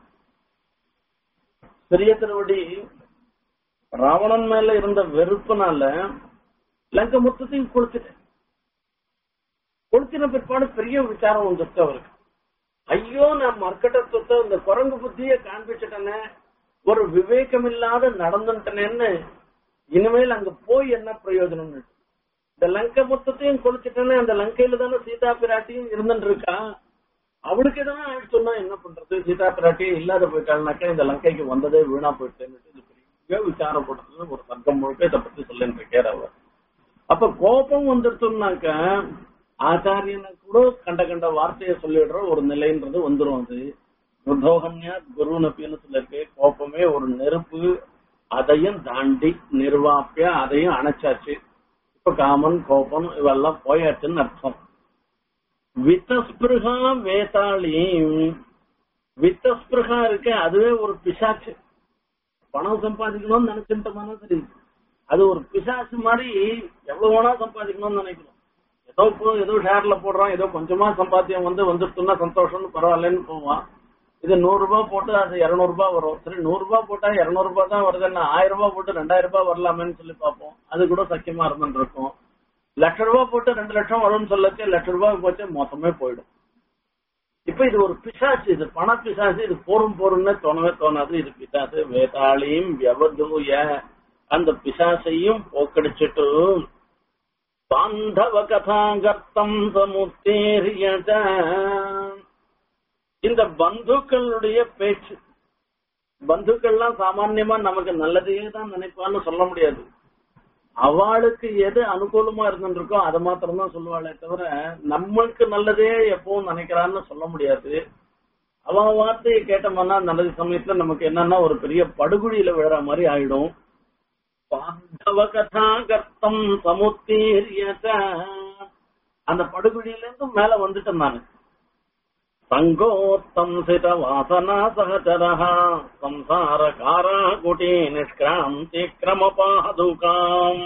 பெரிய திருவடி ராவணன் மேல இருந்த வெறுப்புனால லங்க மொத்தத்தையும் கொளுத்துட்டேன் கொளுத்தின பிற்பாடு பெரிய விசாரம் வந்துச்சு அவருக்கு ஐயோ நான் மர்க்கட்டத்துவத்தை இந்த குரங்கு புத்திய காண்பிச்சுட்டேனே ஒரு விவேகம் இல்லாத நடந்துட்டேனேன்னு இனிமேல் அங்க போய் என்ன பிரயோஜனம் இந்த லங்கை மொத்தத்தையும் கொளுத்திட்டேனே அந்த லங்கையில தானே சீதா பிராட்டியும் இருந்துட்டு இருக்கா அவளுக்கு எதனா ஆயிடுச்சுன்னா என்ன பண்றது சீதா பிராட்டியே இல்லாத போயிட்டாள்னாக்கா இந்த லங்கைக்கு வந்ததே வீணா போயிட்டேன்னு இது பெரிய விசாரப்படுறது ஒரு சர்க்கம் முழுக்க இதை பத்தி சொல்லிட்டு இருக்கார் அவர் அப்ப கோபம் வந்துடுச்சுனாக்க ஆச்சாரியனை கூட கண்ட கண்ட வார்த்தையை சொல்லிடுற ஒரு நிலைன்றது வந்துரும் அது ருதோகன்யா குருனப்பின்னு சொல்லிருக்கு கோபமே ஒரு நெருப்பு அதையும் தாண்டி நிர்வாப்பியா அதையும் அணைச்சாச்சு இப்ப காமன் கோபம் இவெல்லாம் போயாச்சுன்னு அர்த்தம் வித்தஸ்பிருகா வேதாளி வித்தஸ்பிருகா இருக்க அதுவே ஒரு பிசாச்சு பணம் சம்பாதிக்கணும்னு நினைச்சுட்டோம்னா சரி அது ஒரு பிசாசு மாதிரி எவ்வளவு வேணா சம்பாதிக்கணும்னு நினைக்கிறோம் ஏதோ இப்போ ஏதோ ஷேர்ல போடுறான் ஏதோ கொஞ்சமா சம்பாத்தியம் வந்து வந்துட்டுன்னா சந்தோஷம்னு பரவாயில்லன்னு போவான் இது நூறு ரூபாய் போட்டு அது இருநூறு ரூபாய் வரும் சரி நூறு ரூபாய் போட்டா இருநூறு ரூபாய் தான் வருதுன்னா ஆயிரம் ரூபாய் போட்டு ரெண்டாயிரம் ரூபாய் வரலாமேன்னு சொல்லி பார்ப்போம் அது கூட சக்கியமா இருந்துட்டு இருக்கும் லட்ச ரூபாய் போட்டு ரெண்டு லட்சம் வரும்னு சொல்லச்சு லட்ச ரூபாய் போச்சு மொத்தமே போயிடும் இப்ப இது ஒரு பிசாசு இது பண பிசாசு இது போரும் போரும்னு தோணவே தோணாது இது பிசாசு வேதாளியும் வியவதூய அந்த பிசாசையும் போக்கடிச்சிட்டு பாந்தவ கதாகர்த்தம் சமுத்தேரியத இந்த பந்துக்களுடைய பேச்சு பந்துக்கள்லாம் சாமான்யமா நமக்கு நல்லதையே தான் நினைப்பான்னு சொல்ல முடியாது அவளுக்கு எது அனுகூலமா இருந்துருக்கோ அதை மாத்திரம் தான் சொல்லுவாளே தவிர நம்மளுக்கு நல்லதே எப்பவும் நினைக்கிறான்னு சொல்ல முடியாது அவன் வார்த்தையை கேட்டோம்னா நல்லது சமயத்துல நமக்கு என்னன்னா ஒரு பெரிய படுகுழியில விழுற மாதிரி ஆயிடும் பாண்டவ கதாகர்த்தம் சமுத்தீரியத அந்த படுகுழியில இருந்து மேல வந்துட்டேன் நானு சங்கோத்தம்சித வாசனா சகச்சரः சம்சார காராகுட்டி நிஷ்கிராந்தி கிரமபாதுகாம்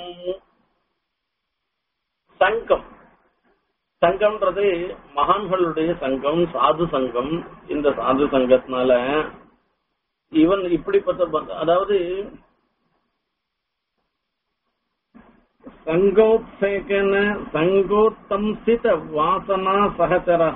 சங்கம் சங்கம்ன்றது மகான்களுடைய சங்கம் சாது சங்கம் இந்த சாது சங்கத்தினால இவன் இப்படிப்பட்ட பந்த- அதாவது சங்கோத்சேகன சங்கோத்தம்சித வாசனா சகச்சரஹ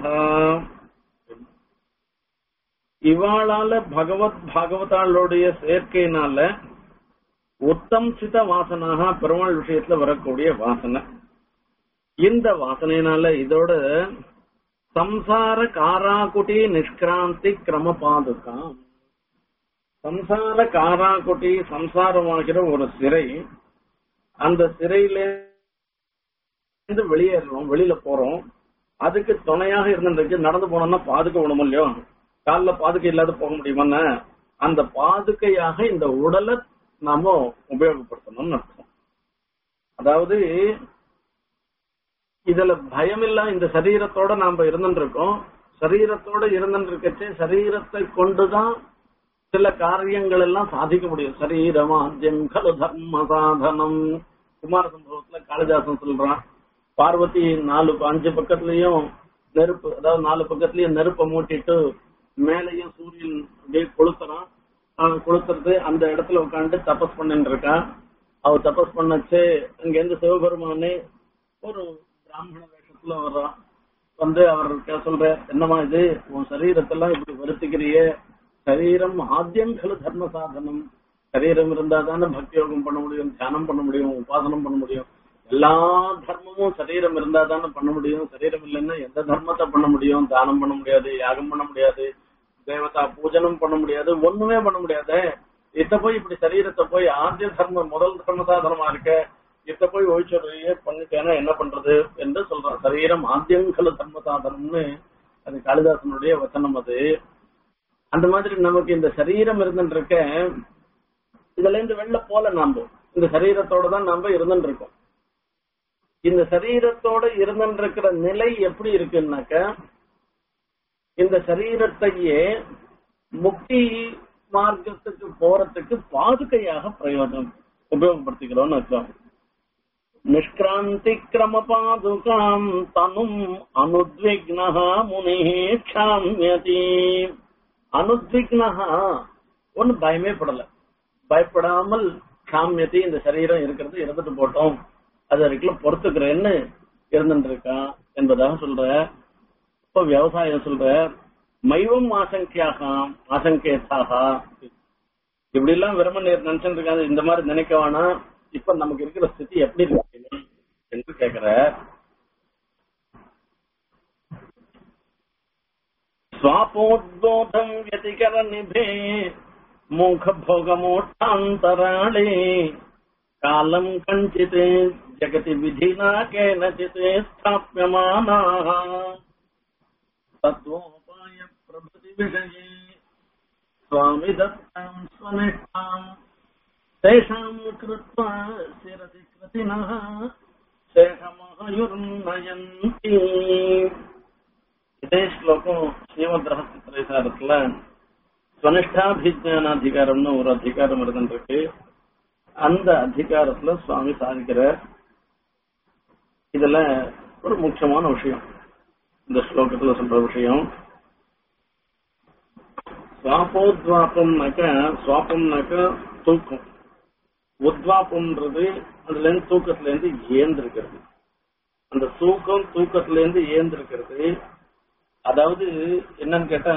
இவாளால பகவத் பாகவதாளுடைய சேர்க்கையினால உத்தம்சித வாசனாக பெருமாள் விஷயத்துல வரக்கூடிய வாசனை இந்த வாசனையினால இதோட சம்சார காராகுட்டி நிஷ்கிராந்தி கிரம பாதுகாம் சம்சார காராகுட்டி சம்சாரமாகிற ஒரு சிறை அந்த சிறையில இருந்து வெளியேறணும் வெளியில போறோம் அதுக்கு துணையாக இருந்துருக்கு நடந்து போனோம்னா பாதுக்க விடணும் இல்லையோ கால்ல பாதுகை இல்லாத போக முடியுமான்னு அந்த பாதுகையாக இந்த உடலை நாம உபயோகப்படுத்தணும்னு அர்த்தம் அதாவது இதுல பயம் இல்ல இந்த சரீரத்தோட நாம இருந்துட்டு இருக்கோம் சரீரத்தோட இருந்துட்டு இருக்கச்சே சரீரத்தை கொண்டுதான் சில காரியங்கள் எல்லாம் சாதிக்க முடியும் சரீரமாத்தியம் கலு தர்ம சாதனம் குமார சம்பவத்துல காளிதாசன் சொல்றான் பார்வதி நாலு அஞ்சு பக்கத்துலயும் நெருப்பு அதாவது நாலு பக்கத்துலயும் நெருப்பை மூட்டிட்டு மேலையும் சூரியன் அப்படியே கொளுத்துறான் அவன் கொளுத்துறது அந்த இடத்துல உட்காந்து தபஸ் பண்ணிட்டு இருக்கான் அவ தபஸ் பண்ணச்சு அங்க இருந்து சிவபெருமானே ஒரு பிராமண வேஷத்துல வர்றான் வந்து அவர்கிட்ட சொல்ற என்னமா இது உன் சரீரத்தெல்லாம் இப்படி வருத்திக்கிறியே சரீரம் ஆத்தியம் கலு தர்ம சாதனம் சரீரம் இருந்தா தானே பக்தி யோகம் பண்ண முடியும் தியானம் பண்ண முடியும் உபாசனம் பண்ண முடியும் எல்லா தர்மமும் சரீரம் இருந்தா தானே பண்ண முடியும் சரீரம் இல்லைன்னா எந்த தர்மத்தை பண்ண முடியும் தானம் பண்ண முடியாது யாகம் பண்ண முடியாது தேவதா பூஜனம் பண்ண முடியாது ஒண்ணுமே பண்ண முடியாது இத்த போய் இப்படி சரீரத்தை போய் ஆദ്യ தர்மம் முதல் தர்ம சாதனமா இருக்க இத்த போய் ஒழிச்சுறையே பண்ணிட்டேன்னா என்ன பண்றது என்று சொல்றான் சரீரம் ஆத்தியங்கல தர்ம சாதனம்னு அது காளிதாசனுடைய வச்சனம் அது அந்த மாதிரி நமக்கு இந்த சரீரம் இருந்துட்டு இருக்க இதுல இருந்து வெளில போல நாம இந்த சரீரத்தோட தான் நாம இருந்துட்டு இருக்கோம் இந்த சரீரத்தோட இருந்துட்டு இருக்கிற நிலை எப்படி இருக்குன்னாக்க இந்த சரீரத்தையே முக்தி மார்க்கத்துக்கு போறதுக்கு பாதுகையாக பிரயோஜனம் உபயோகப்படுத்திக்கிறோம்னு அர்த்தம் நிஷ்கிராந்தி கிரம பாதுகாம் தனும் அனுத்விக்னஹா முனி க்ஷாமியதி அனுத்விக்னஹா ஒன்னு பயமே படல பயப்படாமல் க்ஷாமியதி இந்த சரீரம் இருக்கிறது இருந்துட்டு போட்டோம் அது வரைக்கும் பொறுத்துக்கிறேன்னு இருந்துட்டு இருக்கான் என்பதாக சொல்ற இப்ப விவசாயம் சொல்ற மைவம் ஆசங்கியாக ஆசங்கேத்தாக இப்படி எல்லாம் விரம நேர் நினைச்சுட்டு இருக்காது இந்த மாதிரி நினைக்க வேணாம் இப்ப நமக்கு இருக்கிற ஸ்திதி எப்படி இருக்கு என்று கேக்குற ஸ்வாபோத்போதம் व्यतिकर निभे मुख भोग मोक्षान्तराळे कालम् कञ्चित् जगति विधिना केनचित् स्थाप्यमानाः तत्त्वोपाय प्रभृति विषये स्वामि दत्ताम् स्वनिष्ठाम् तेषाम् कृत्वा शिरसि कृतिनः शेषमायुर्नयन्ति இதே ஸ்லோகம் ஸ்ரீமத் ரகசிய திரைசாரத்துல ஸ்வனிஷ்டாபிஜானாதிகாரம்னு ஒரு அதிகாரம் இருந்துருக்கு அந்த அதிகாரத்துல சுவாமி சாதிக்கிற இதுல ஒரு முக்கியமான விஷயம் இந்த ஸ்லோகத்துல சொல்ற விஷயம் சுவாபோத்வாபம்னாக்க சுவாபம்னாக்க தூக்கம் உத்வாபம்ன்றது அதுல இருந்து தூக்கத்துல இருந்து ஏந்திருக்கிறது அந்த தூக்கம் தூக்கத்துல இருந்து ஏந்திருக்கிறது அதாவது என்னன்னு கேட்டா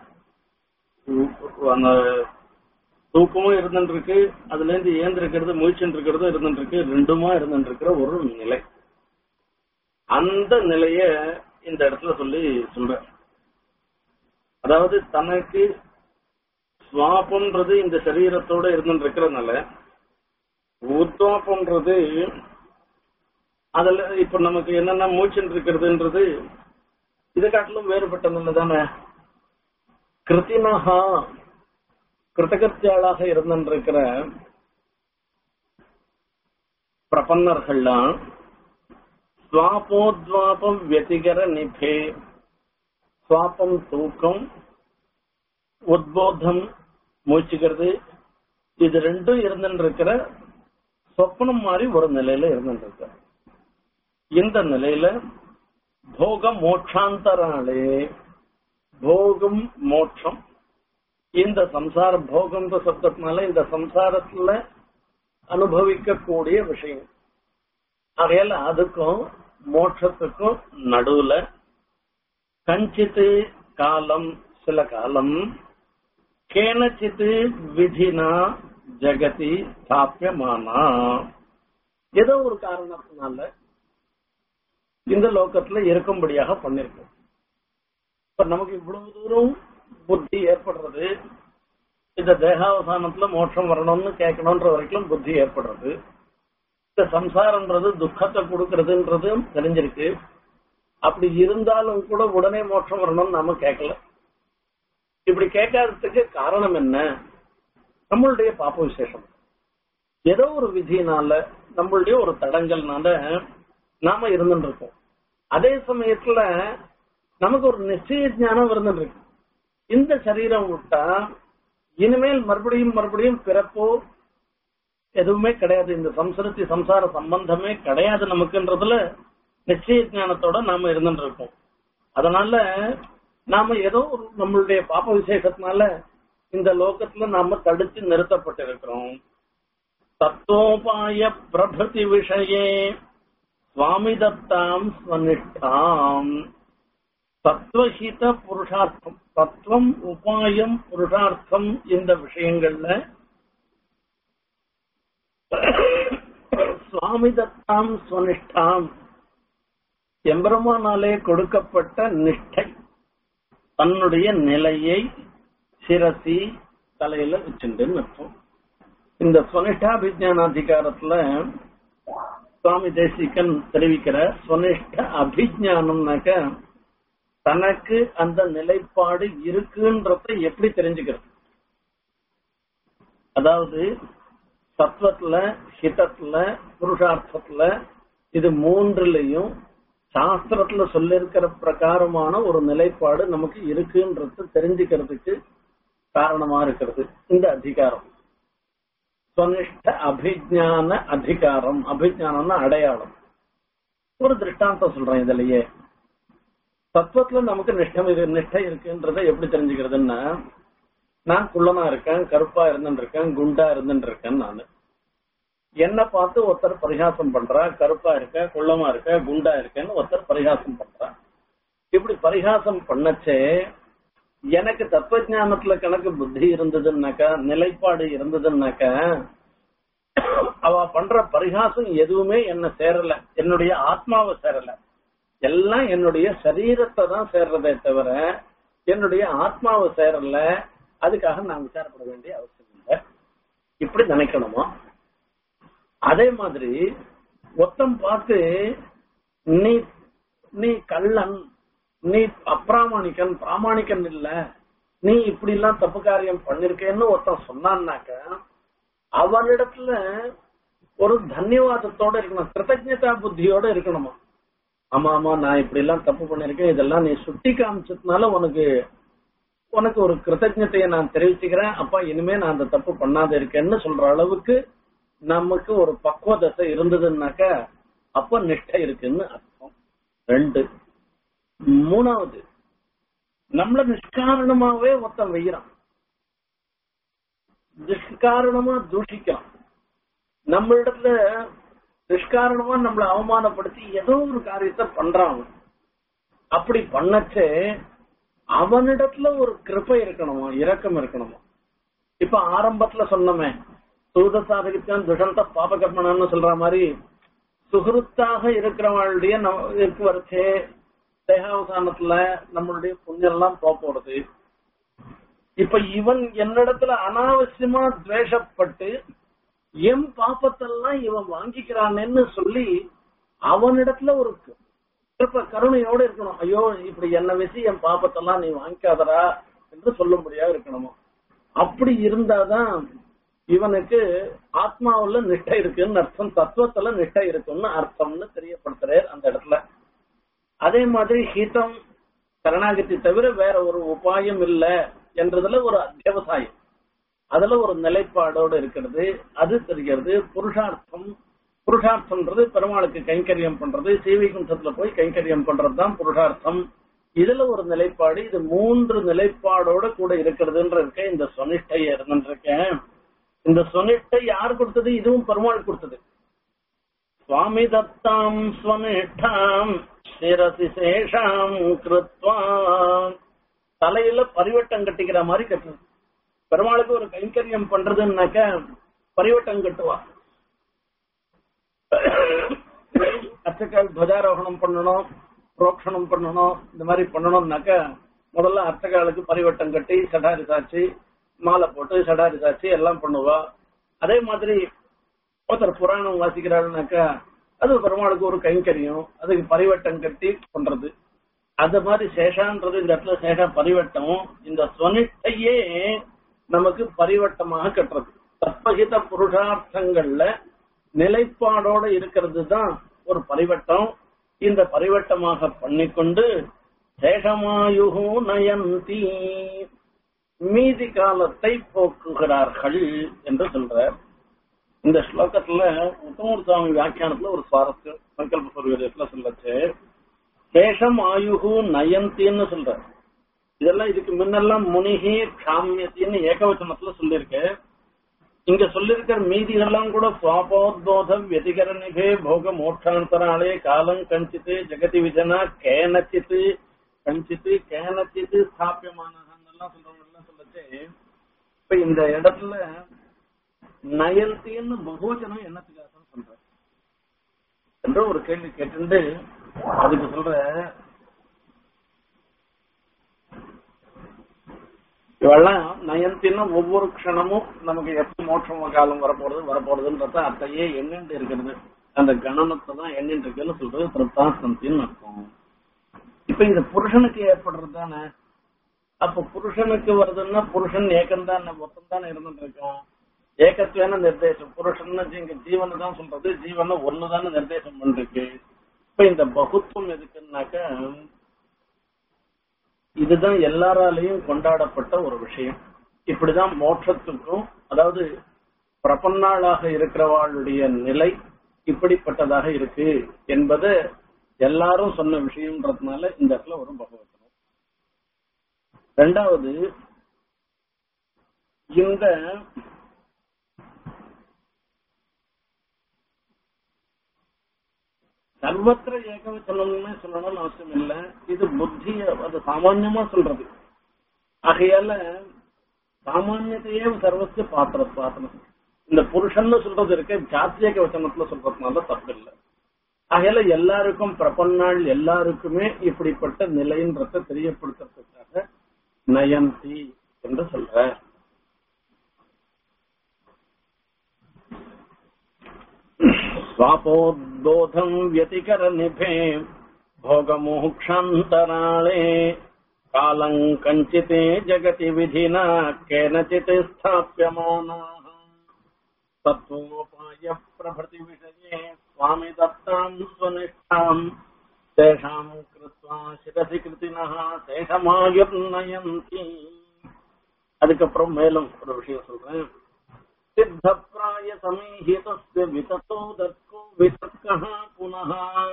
அந்த தூக்கமும் இருந்துட்டு இருக்கு அதுல இருந்து ஏந்திருக்கிறது முயற்சின்னு இருக்கிறது இருந்துட்டு இருக்கு ரெண்டுமா இருந்துட்டு இருக்கிற ஒரு நிலை அந்த நிலைய இந்த இடத்துல சொல்லி சொல்ற அதாவது தனக்கு சுவாபம்ன்றது இந்த சரீரத்தோட இருந்துட்டு இருக்கிறதுனால உத்வாபம்ன்றது அதுல இப்ப நமக்கு என்னென்ன மூச்சுன்னு இருக்கிறதுன்றது இதை காட்டிலும் வேறுபட்ட நிலை தானே கிருத்தினஹா கிருத்தகத்தியாளாக இருந்திருக்கிற பிரபன்னர்கள்லாம் சுவாபோத்வாபம் வெதிகர நிபே சுவாபம் தூக்கம் உத்போதம் மூச்சுக்கிறது இது ரெண்டும் இருந்துருக்கிற சொப்னம் மாதிரி ஒரு நிலையில இருந்துருக்க இந்த நிலையில போக மோட்சாந்தராளே போகம் மோட்சம் இந்த சம்சார போகம்ன்ற சப்தத்தினால இந்த சம்சாரத்துல அனுபவிக்கக்கூடிய விஷயம் ஆகையால அதுக்கும் மோட்சத்துக்கும் நடுவுல கஞ்சித்து காலம் சில காலம் கேனச்சித்து விதினா ஜெகதி ஸ்தாபியமானா ஏதோ ஒரு காரணத்தினால இந்த லோகத்துல இருக்கும்படியாக பண்ணிருக்கோம் இப்ப நமக்கு இவ்வளவு தூரம் புத்தி ஏற்படுறது இந்த தேகாவசானத்துல மோட்சம் வரணும்னு கேட்கணும்ன்ற வரைக்கும் புத்தி ஏற்படுறது இந்த சம்சாரம்ன்றது துக்கத்தை கொடுக்கறதுன்றது தெரிஞ்சிருக்கு அப்படி இருந்தாலும் கூட உடனே மோட்சம் வரணும்னு நாம கேட்கல இப்படி கேட்காததுக்கு காரணம் என்ன நம்மளுடைய பாப்ப விசேஷம் ஏதோ ஒரு விதினால நம்மளுடைய ஒரு தடங்கல்னால நாம இருந்துட்டு இருக்கோம் அதே சமயத்துல நமக்கு ஒரு நிச்சய ஞானம் இருந்துட்டு இருக்கு இந்த சரீரம் விட்டா இனிமேல் மறுபடியும் மறுபடியும் பிறப்போ எதுவுமே கிடையாது இந்த சம்சரத்தி சம்சார சம்பந்தமே கிடையாது நமக்குன்றதுல நிச்சய ஞானத்தோட நாம இருந்துட்டு இருக்கோம் அதனால நாம ஏதோ ஒரு நம்மளுடைய பாப்ப விசேஷத்தினால இந்த லோகத்துல நாம தடுத்து நிறுத்தப்பட்டிருக்கிறோம் தத்துவோபாய பிரபதி விஷயே சுவாமி தத்தாம் ஸ்வனிஷ்டாம் தத்துவஹித புருஷார்த்தம் தத்துவம் உபாயம் புருஷார்த்தம் இந்த விஷயங்கள்ல சுவாமி தத்தாம் ஸ்வனிஷ்டாம் எம்பெருமானாலே கொடுக்கப்பட்ட நிஷ்டை தன்னுடைய நிலையை சிரசி தலையில வச்சுட்டுன்னு அர்த்தம் இந்த ஸ்வனிஷ்டாபிஜானாதிகாரத்துல சுவாமி தேசிகன் தெரிவிக்கிற ஸ்வனிஷ்ட அபிஜானம்னாக்க தனக்கு அந்த நிலைப்பாடு இருக்குன்றத எப்படி தெரிஞ்சுக்கிறது அதாவது சத்வத்துல ஹிதத்துல புருஷார்த்தத்துல இது மூன்றுலயும் சாஸ்திரத்துல சொல்லிருக்கிற பிரகாரமான ஒரு நிலைப்பாடு நமக்கு இருக்குன்றது தெரிஞ்சுக்கிறதுக்கு காரணமா இருக்கிறது இந்த அதிகாரம் ஸ்வனிஷ்ட அபிஜான அதிகாரம் அபிஜானம்னா அடையாளம் ஒரு திருஷ்டாந்தம் சொல்றேன் இதுலயே தத்துவத்துல நமக்கு நிஷ்டம் இரு நிஷ்டை இருக்குன்றத எப்படி தெரிஞ்சுக்கிறதுன்னா நான் குள்ளனா இருக்கேன் கருப்பா இருந்துட்டு இருக்கேன் குண்டா இருந்துட்டு இருக்கேன் நானு என்ன பார்த்து ஒருத்தர் பரிகாசம் பண்றா கருப்பா இருக்க குள்ளமா இருக்க குண்டா இருக்கேன்னு ஒருத்தர் பரிகாசம் பண்றா இப்படி பரிகாசம் பண்ணச்சே எனக்கு தத்துவ ஞானத்துல கணக்கு புத்தி இருந்ததுன்னாக்கா நிலைப்பாடு இருந்ததுன்னாக்கா அவ பண்ற பரிகாசம் எதுவுமே என்ன சேரல என்னுடைய ஆத்மாவை சேரல எல்லாம் என்னுடைய சரீரத்தை தான் சேர்றதே தவிர என்னுடைய ஆத்மாவை சேரல அதுக்காக நான் விசாரப்பட வேண்டிய அவசியம் இல்லை இப்படி நினைக்கணுமா அதே மாதிரி ஒத்தம் பார்த்து நீ நீ கள்ளன் நீ அப்பிராமணிக்கன் பிராமணிக்கன் இல்ல நீ இப்படி எல்லாம் தப்பு காரியம் பண்ணிருக்கேன்னு ஒருத்தன் சொன்னான்னாக்க அவனிடத்துல ஒரு தன்யவாதத்தோட இருக்கணும் கிருத்தஜதா புத்தியோட இருக்கணுமா ஆமா ஆமா நான் இப்படி எல்லாம் தப்பு பண்ணிருக்கேன் இதெல்லாம் நீ சுட்டி காமிச்சதுனால உனக்கு உனக்கு ஒரு கிருத்தஜத்தையை நான் தெரிவிச்சுக்கிறேன் அப்பா இனிமே நான் அந்த தப்பு பண்ணாத இருக்கேன்னு சொல்ற அளவுக்கு நமக்கு ஒரு பக்குவதத்தை இருந்ததுன்னாக்க அப்ப நிஷ்டை இருக்குன்னு அர்த்தம் ரெண்டு மூணாவது நம்மள நிஷ்காரணமாவே ஒருத்தன் வெய்யறான் நிஷ்காரணமா தூஷிக்கிறான் நம்ம இடத்துல நிஷ்காரணமா நம்மள அவமானப்படுத்தி ஏதோ ஒரு காரியத்தை பண்றான் அவன். அப்படி பண்ணச்சே அவனிடத்துல ஒரு கிருப்பை இருக்கணுமா இரக்கம் இருக்கணுமா இப்ப ஆரம்பத்துல சொன்னமே சூத சாதகித்தான் துஷந்த பாபகர்மணன்னு சொல்ற மாதிரி சுகிருத்தாக இருக்கிறவங்களுடைய இருக்கு வரைச்சே தேகாவசானத்துல நம்மளுடைய புண்ணியம் எல்லாம் போறது இப்ப இவன் என்னிடத்துல அனாவசியமா துவேஷப்பட்டு என் பாப்பத்தெல்லாம் இவன் வாங்கிக்கிறானேன்னு சொல்லி அவனிடத்துல ஒரு கிருப்ப கருணையோட இருக்கணும் ஐயோ இப்படி என்ன வச்சு என் பாப்பத்தெல்லாம் நீ வாங்கிக்காதடா என்று சொல்லும்படியா இருக்கணுமா அப்படி இருந்தாதான் இவனுக்கு ஆத்மாவுல நிஷ்டை இருக்குன்னு அர்த்தம் தத்துவத்துல நிஷ்டை இருக்குன்னு அர்த்தம்னு தெரியப்படுத்துறார் அந்த இடத்துல அதே மாதிரி ஹீதம் சரணாகதி தவிர வேற ஒரு உபாயம் இல்ல என்றதுல ஒரு அத்தியவசாயம் அதுல ஒரு நிலைப்பாடோடு இருக்கிறது அது தெரிகிறது புருஷார்த்தம் புருஷார்த்தம்ன்றது பெருமாளுக்கு கைங்கரியம் பண்றது சீவிகுண்டத்துல போய் கைங்கரியம் பண்றதுதான் புருஷார்த்தம் இதுல ஒரு நிலைப்பாடு இது மூன்று நிலைப்பாடோட கூட இருக்கிறதுன்ற இருக்க இந்த சொனிஷ்டை இருந்துருக்கேன் இந்த சொனிஷ்டை யார் கொடுத்தது இதுவும் பெருமாள் கொடுத்தது சுவாமி தத்தாம் ஸ்வனிஷ்டாம் சிரசி சேஷாம் கிருத்வா தலையில பரிவட்டம் கட்டிக்கிற மாதிரி கட்டுறது பெருமாளுக்கு ஒரு கைங்கரியம் பண்றதுன்னாக்க பரிவட்டம் கட்டுவா அர்ச்சகால் துவஜாரோகணம் பண்ணணும் புரோக்ஷணம் பண்ணணும் இந்த மாதிரி பண்ணணும்னாக்க முதல்ல அர்ச்சகாலுக்கு பரிவட்டம் கட்டி சடாரி சாட்சி மாலை போட்டு சடாரி சாட்சி எல்லாம் பண்ணுவா அதே மாதிரி ஒருத்தர் புராணம் வாசிக்கிறாருனாக்கா அது பெருமாளுக்கு ஒரு கைங்கரியம் அதுக்கு பரிவட்டம் கட்டி பண்றது அது மாதிரி சேஷான்றது இந்த இடத்துல சேஷா பரிவட்டம் இந்த சொனிட்டையே நமக்கு பரிவட்டமாக கட்டுறது தத்வகித புருஷார்த்தங்கள்ல நிலைப்பாடோட இருக்கிறது தான் ஒரு பரிவட்டம் இந்த பரிவட்டமாக பண்ணிக்கொண்டு சேஷமாயுகு நயந்தி மீதி காலத்தை போக்குகிறார்கள் என்று சொல்றார் இந்த ஸ்லோகத்துல உத்தமூர் சுவாமி வியாக்கியானத்துல ஒரு சுவாரஸ்யம் சங்கல்ப சூரியத்துல சொல்லச்சு சேஷம் ஆயுகு நயந்தின்னு சொல்ற இதெல்லாம் இதுக்கு முன்னெல்லாம் முனிகி காமியத்தின்னு ஏகவச்சனத்துல சொல்லியிருக்கு இங்க சொல்லிருக்கிற மீதிகள்லாம் கூட சுவாபோத்போத வெதிகரணிகே போக மோட்சாந்தராளே காலம் கஞ்சித்து ஜெகதி விஜனா கேனச்சித்து கஞ்சித்து கேனச்சித்து ஸ்தாபியமான எல்லாம் சொல்றவங்க எல்லாம் சொல்லச்சு இப்ப இந்த இடத்துல நயந்தின்னு பகுவச்சனம் என்னத்துக்காக சொல்ற என்ற ஒரு கேள்வி கேட்டு அதுக்கு சொல்ற இவெல்லாம் நயந்தின்னு ஒவ்வொரு க்ஷணமும் நமக்கு எப்ப மோட்சம் காலம் வரப்போறது வரப்போறதுன்றத அத்தையே எண்ணிட்டு இருக்கிறது அந்த கணனத்தை தான் எண்ணிட்டு இருக்குன்னு சொல்றது பிரத்தாசந்தின்னு அர்த்தம் இப்ப இந்த புருஷனுக்கு ஏற்படுறது தானே அப்ப புருஷனுக்கு வருதுன்னா புருஷன் ஏக்கம் தான் மொத்தம் தானே இருந்துட்டு இருக்கான் ஏகத்துவான நிர்தேசம் புருஷன் இங்க ஜீவனை தான் சொல்றது ஜீவனை ஒண்ணுதானே நிர்தேசம் பண்ணிருக்கு இப்ப இந்த பகுத்துவம் எதுக்குன்னாக்க இதுதான் எல்லாராலையும் கொண்டாடப்பட்ட ஒரு விஷயம் இப்படிதான் மோட்சத்துக்கும் அதாவது பிரபன்னாளாக இருக்கிறவாளுடைய நிலை இப்படிப்பட்டதாக இருக்கு என்பது எல்லாரும் சொன்ன விஷயம்ன்றதுனால இந்த இடத்துல ஒரு பகவத்தனம் ரெண்டாவது இந்த சர்வத்திர ஏகவச்சனம்னு சொல்லணும்னு அவசியம் இல்ல இது புத்தி அது சாமான்யமா சொல்றது ஆகையால சாமானியத்தையே சர்வத்து பாத்திர பாத்திரம் இந்த புருஷன்னு சொல்றது இருக்கு ஜாத்தியக வச்சனத்துல சொல்றதுனால தப்பு இல்லை ஆகையால எல்லாருக்கும் பிரபன்னாள் எல்லாருக்குமே இப்படிப்பட்ட நிலைன்றத தெரியப்படுத்துறதுக்காக நயந்தி என்று சொல்ற स्वापोद्बोधम् व्यतिकरनिभे भोगमोक्षान्तराळे कालम् कञ्चिते जगति विधिना केनचित् स्थाप्यमानाः तत्त्वोपायप्रभृतिविषये स्वामि दत्ताम् स्वनिष्ठाम् तेषाम् कृत्वा शिरसि कृतिनः शेषमायुर्नयन्ति அதுக்கப்புறம் மேலும் ஒரு விஷயம் சொல்றேன் सिद्धप्राय समीहितस्य विततो दत्को वितर्कः पुनः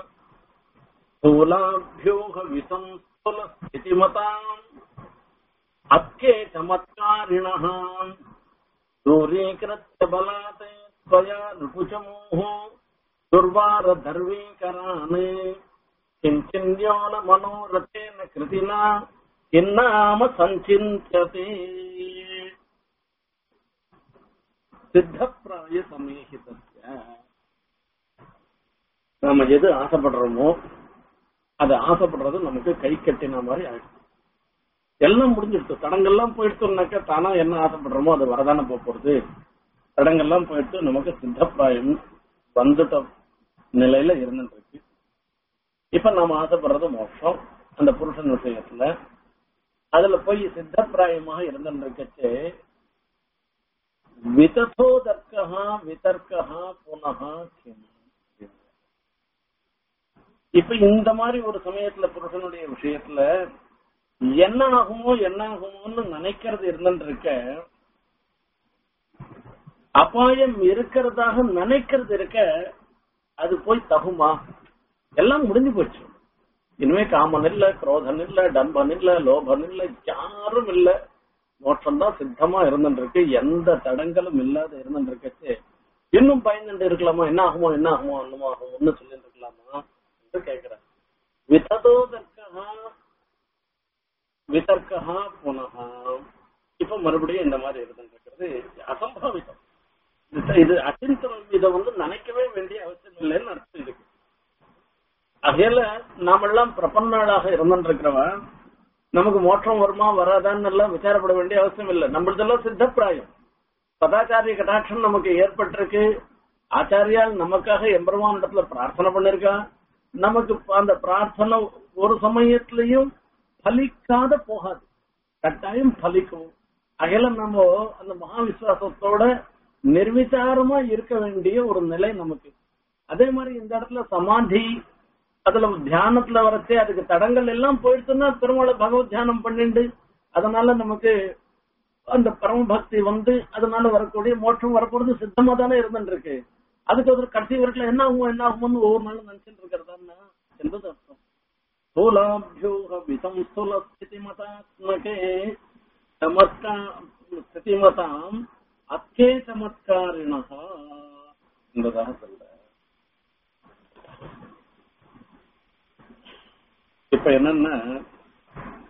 स्थूलाभ्योह विसंस्थुलस्थितिमताम् अत्ये चमत्कारिणः दूरीकृत्य बलात् त्वया नृपुचमोः दुर्वारधर्वीकरान् किञ्चिन्यो न मनोरथेन कृतिना किन्नाम सञ्चिन्त्यते சித்தப்பிராய சமேகிதஸ்ய நாம எது ஆசைப்படுறோமோ அது ஆசைப்படுறது நமக்கு கை கட்டின மாதிரி ஆயிடுச்சு எல்லாம் முடிஞ்சிடுச்சு தடங்கள்லாம் போயிடுச்சுனாக்கா தானா என்ன ஆசைப்படுறோமோ அது வரதானே போக போறது தடங்கள்லாம் போயிட்டு நமக்கு சித்தப்பிராயம் வந்துட்ட நிலையில இருந்துட்டு இருக்கு இப்ப நாம ஆசைப்படுறது மோட்சம் அந்த புருஷன் விஷயத்துல அதுல போய் சித்தப்பிராயமாக இருந்துட்டு இருக்கச்சு விததோ தர்க்கா விதர்க்கா புனக இப்ப இந்த மாதிரி ஒரு சமயத்துல புருஷனுடைய விஷயத்துல என்ன ஆகுமோ என்ன ஆகுமோன்னு நினைக்கிறது இருந்துட்டு இருக்க அபாயம் இருக்கிறதாக நினைக்கிறது இருக்க அது போய் தகுமா எல்லாம் முடிஞ்சு போச்சு இனிமே காமன் இல்ல குரோதன் இல்ல டம்பன் இல்ல லோபன் இல்ல யாரும் இல்ல மோட்சம் தான் சித்தமா இருந்துருக்கு எந்த தடங்களும் இல்லாத இருந்துருக்கச்சு இன்னும் பயந்துட்டு இருக்கலாமா என்ன ஆகுமோ என்ன ஆகுமோ என்னமோ ஆகுமோன்னு சொல்லிட்டு இருக்கலாமா என்று கேட்கிறேன் விததோ தர்க்கா விதர்க்கா புனகா இப்ப மறுபடியும் இந்த மாதிரி இருந்துருக்கிறது அசம்பாவிதம் இது- இது அச்சிந்தம் இதை வந்து நினைக்கவே வேண்டிய அவசியம் இல்லைன்னு அர்த்தம் இருக்கு அதையில நாமெல்லாம் பிரபன்னாளாக இருந்துருக்கிறவன் நமக்கு மோட்சம் வருமா வராதான்னு எல்லாம் விசாரப்பட வேண்டிய அவசியம் இல்லை நம்மளதெல்லாம் சித்தப்பிராயம் சதாச்சாரிய கடாட்சம் நமக்கு ஏற்பட்டிருக்கு ஆச்சாரியால் நமக்காக எம்பெருமான் இடத்துல பிரார்த்தனை பண்ணிருக்கா நமக்கு அந்த பிரார்த்தனை ஒரு சமயத்திலையும் பலிக்காத போகாது கட்டாயம் பலிக்கும் அகல நம்ம அந்த மகா விசுவாசத்தோட நிர்விசாரமா இருக்க வேண்டிய ஒரு நிலை நமக்கு அதே மாதிரி இந்த இடத்துல சமாதி அதுல தியானத்துல வரச்சே அதுக்கு தடங்கள் எல்லாம் போயிடுச்சுன்னா பெருமாளை பகவத் தியானம் பண்ணிண்டு அதனால நமக்கு அந்த பரம பக்தி வந்து அதனால வரக்கூடிய மோட்சம் வரப்போறது சித்தமா தானே இருந்துட்டு இருக்கு அதுக்கு ஒரு கடைசி வரைக்கும் என்ன ஆகும் என்ன ஆகும்னு ஒவ்வொரு நாளும் நினைச்சிட்டு இருக்கிறதா என்பது அர்த்தம் स्थूलाभ्यूह विसंस्थूल स्थितिमतात्मके चमत्का स्थितिमताम् அத்தே சமத்காரிணா என்பதாக சொல்ற இப்ப என்னன்னா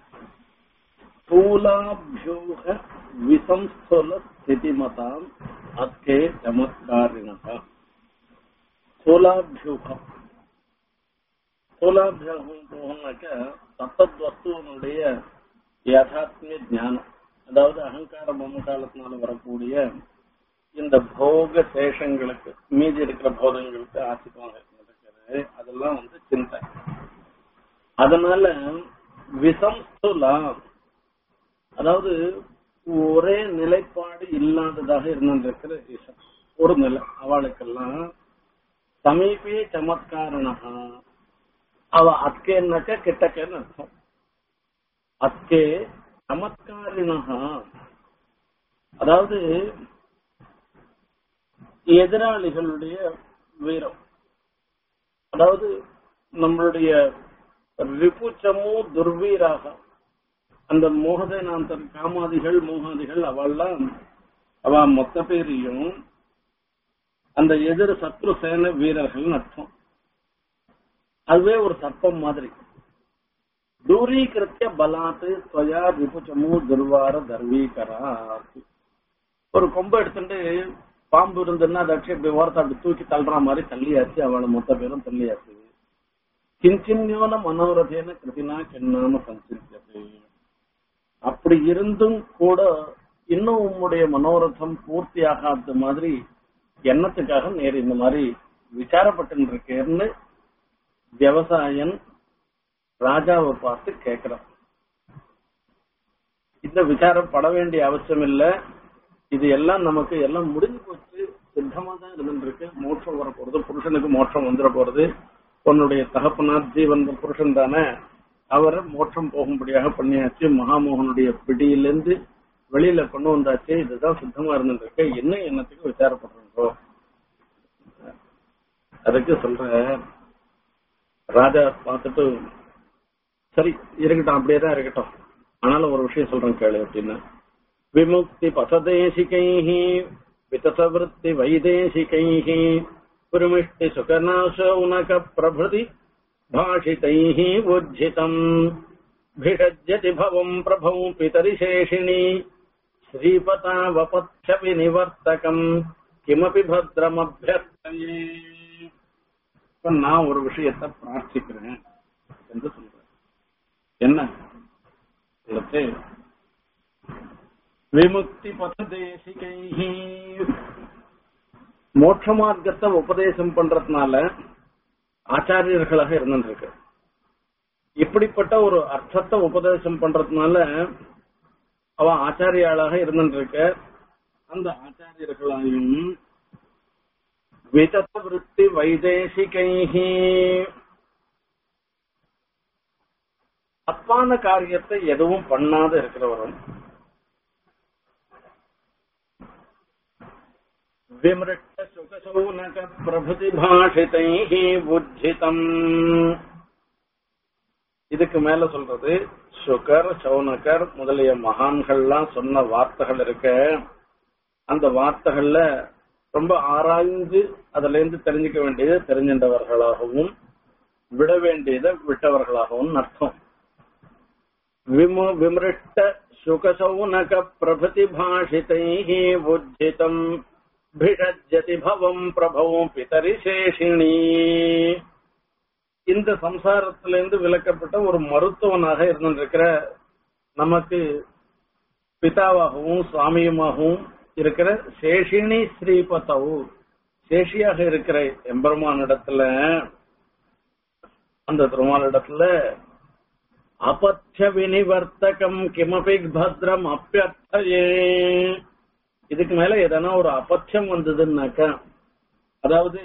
ஸ்தூலாபியூக விசம்ஸ்துல ஸ்திதிமதாம் அத்தே சமத்காரிணா சோலாபியூகம் சோலாபியூகம் போகணும்னாக்க தத்தத் வஸ்துவனுடைய யதாத்மிய ஞானம் அதாவது அகங்கார மமகாலத்தினால வரக்கூடிய இந்த போக சேஷங்களுக்கு மீதி இருக்கிற போதங்களுக்கு ஆசிக்கமாக நடக்கிறது அதெல்லாம் வந்து சிந்தை அதனால விசம்சுலாம் அதாவது ஒரே நிலைப்பாடு இல்லாததாக இருந்திருக்கிற ஈசன் ஒரு நிலை அவளுக்கெல்லாம் சமீபே சமத்காரணா அவ அத்கேன்னாக்க கிட்டக்கேன்னு அர்த்தம் அத்கே சமத்காரிணா அதாவது எதிராளிகளுடைய வீரம் அதாவது நம்மளுடைய ரிபுச்சமோ துர்வீராக அந்த மோகதேனாந்தர் காமாதிகள் மோகாதிகள் அவெல்லாம் அவ மொத்த பேரையும் அந்த எதிர் சத்ரு சேன வீரர்கள் அர்த்தம் அதுவே ஒரு சர்ப்பம் மாதிரி தூரீகிருத்திய பலாத்து ஸ்வயா ரிபுச்சமு துர்வார தர்வீகரா ஒரு கொம்பை எடுத்துட்டு பாம்பு இருந்துன்னா அதை இப்படி ஓரத்தை அப்படி தூக்கி தள்ளுற மாதிரி தள்ளியாச்சு அவளை மொத்த பேரும் தள்ளியாச்சு கிஞ்சின்யோன மனோரதேன கிருதினா கெண்ணாம சஞ்சிருக்கிறது அப்படி இருந்தும் கூட இன்னும் உம்முடைய மனோரதம் பூர்த்தி ஆகாத மாதிரி எண்ணத்துக்காக நேர் இந்த மாதிரி விசாரப்பட்டு இருக்கேன்னு விவசாயன் ராஜாவை பார்த்து கேட்கிறான் இந்த விசாரம் பட வேண்டிய அவசியம் இல்ல இது எல்லாம் நமக்கு எல்லாம் முடிஞ்சு போச்சு சித்தமா தான் இருந்துருக்கு மோட்சம் வர போறது புருஷனுக்கு மோட்சம் வந்துட போறது உன்னுடைய தகப்பனார் ஜீவன் புருஷன் தானே அவரை மோட்சம் போகும்படியாக பண்ணியாச்சு மகாமோகனுடைய பிடியிலிருந்து வெளியில கொண்டு வந்தாச்சு இதுதான் சுத்தமா இருந்துருக்கு என்ன எண்ணத்துக்கு விசாரப்படுறோம் அதுக்கு சொல்ற ராஜா பார்த்துட்டு சரி இருக்கட்டும் அப்படியே தான் இருக்கட்டும் ஆனாலும் ஒரு விஷயம் சொல்றேன் கேளு அப்படின்னு விமுக்தி பசதேசிகைः விதசவருத்தி வைதேசிகைः புருமிஷ்டி சுகநாசௌனக பிரபృతి भाषितैः उज्झितम् भिषज्यति भवम् प्रभौ पितरिशेषिणि श्रीपतावपथ्यपि निवर्तकम् किमपि भद्रमभ्यर्थये இப்ப நான் ஒரு விஷயத்தை பிரார்த்திக்கிறேன் என்று சொல்றேன் என்ன சொல்லுச்சு விமுக்தி பததேசிகைஹி மோட்ச மார்க்கத்தை உபதேசம் பண்றதுனால ஆச்சாரியர்களாக இருந்திருக்கு இப்படிப்பட்ட ஒரு அர்த்தத்தை உபதேசம் பண்றதுனால அவ ஆச்சாரியாளாக இருந்திருக்க அந்த ஆச்சாரியர்களாயும் விதத விருத்தி வைதேசிகைஹி தப்பான காரியத்தை எதுவும் பண்ணாத இருக்கிறவரும் விமிருட்ட சுகசௌனக பிரபுதி பாஷிதைஹி புஜ்ஜிதம் இதுக்கு மேல சொல்றது சுகர் சௌனகர் முதலிய மகான்கள்லாம் சொன்ன வார்த்தைகள் இருக்க அந்த வார்த்தைகள்ல ரொம்ப ஆராய்ந்து அதுல இருந்து தெரிஞ்சுக்க வேண்டியதை தெரிஞ்சின்றவர்களாகவும் விட வேண்டியதை விட்டவர்களாகவும் அர்த்தம் விமு விமிருட்ட சுகசௌனக பிரபுதி பாஷிதைஹி புஜ்ஜிதம் பிஷஜதி பவம் பிரபவ பிதரிசேஷிணி இந்த சம்சாரத்திலிருந்து விலக்கப்பட்ட ஒரு மருத்துவனாக இருந்திருக்கிற நமக்கு பிதாவாகவும் சுவாமியுமாகவும் இருக்கிற சேஷினி ஸ்ரீபதவு சேஷியாக இருக்கிற எம்பெருமானிடத்துல அந்த திருமாலிடத்துல அபத்திய வினிவர்த்தகம் கிமபி பத்ரம் அப்பியர்த்தயே இதுக்கு மேல எதனா ஒரு அபத்தியம் வந்ததுன்னாக்கா அதாவது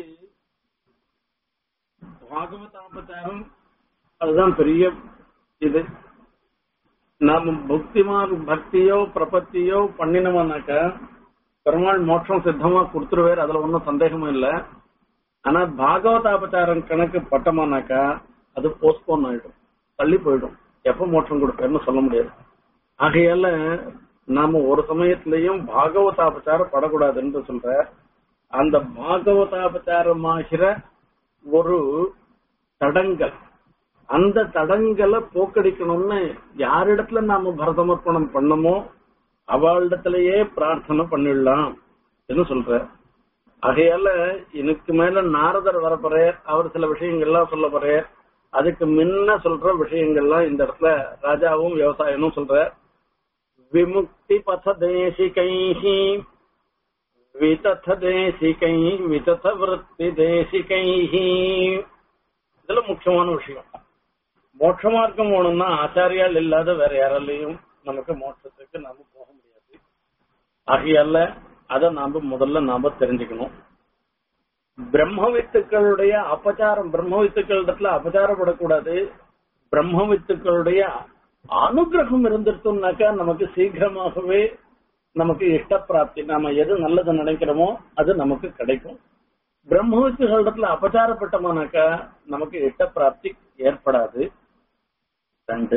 பாகவதாபச்சாரம் அதுதான் பெரிய இது நாம பக்திமார் பக்தியோ பிரபத்தியோ பண்ணினோம்னாக்கா பெருமாள் மோட்சம் சித்தமா கொடுத்துருவார் அதுல ஒன்றும் சந்தேகமும் இல்லை ஆனா பாகவதாபச்சாரம் கணக்கு பட்டமானாக்கா அது போஸ்ட்போன் ஆயிடும் தள்ளி போயிடும் எப்ப மோட்சம் கொடுப்பாருன்னு சொல்ல முடியாது ஆகையால நாம ஒரு சமயத்திலையும் பாகவதாபச்சாரம் படக்கூடாதுன்னு சொல்ற அந்த பாகவதாபச்சாரமாகிற ஒரு தடங்கல் அந்த தடங்களை போக்கடிக்கணும்னு யாரிடத்துல நாம பரதமர்ப்பணம் பண்ணமோ அவளிடத்திலேயே பிரார்த்தனை பண்ணிடலாம் என்ன சொல்ற ஆகையால எனக்கு மேல நாரதர் வரப்போறார் அவர் சில விஷயங்கள்லாம் சொல்ல போறார் அதுக்கு முன்ன சொல்ற விஷயங்கள்லாம் இந்த இடத்துல ராஜாவும் விவசாயமும் சொல்ற விமுக்தி பத தேசிகைஹி விதத தேசிகை விதத விருத்தி தேசிகைஹி இதுல முக்கியமான விஷயம் மோட்ச மார்க்கம் போகணும்னா ஆச்சாரியால் இல்லாத வேற யாராலையும் நமக்கு மோட்சத்துக்கு நாம போக முடியாது ஆகையால அதை நாம முதல்ல நாம தெரிஞ்சுக்கணும் பிரம்மவித்துக்களுடைய அபச்சாரம் பிரம்மவித்துக்களிடத்துல அபச்சாரப்படக்கூடாது பிரம்மவித்துக்களுடைய அனுகிரகம் இருந்துருத்தோம்னாக்கா நமக்கு சீக்கிரமாகவே நமக்கு இஷ்ட பிராப்தி நாம எது நல்லது நினைக்கிறோமோ அது நமக்கு கிடைக்கும் பிரம்மவித்துகளிடத்துல அபச்சாரப்பட்டோம்னாக்கா நமக்கு இஷ்ட பிராப்தி ஏற்படாது ரெண்டு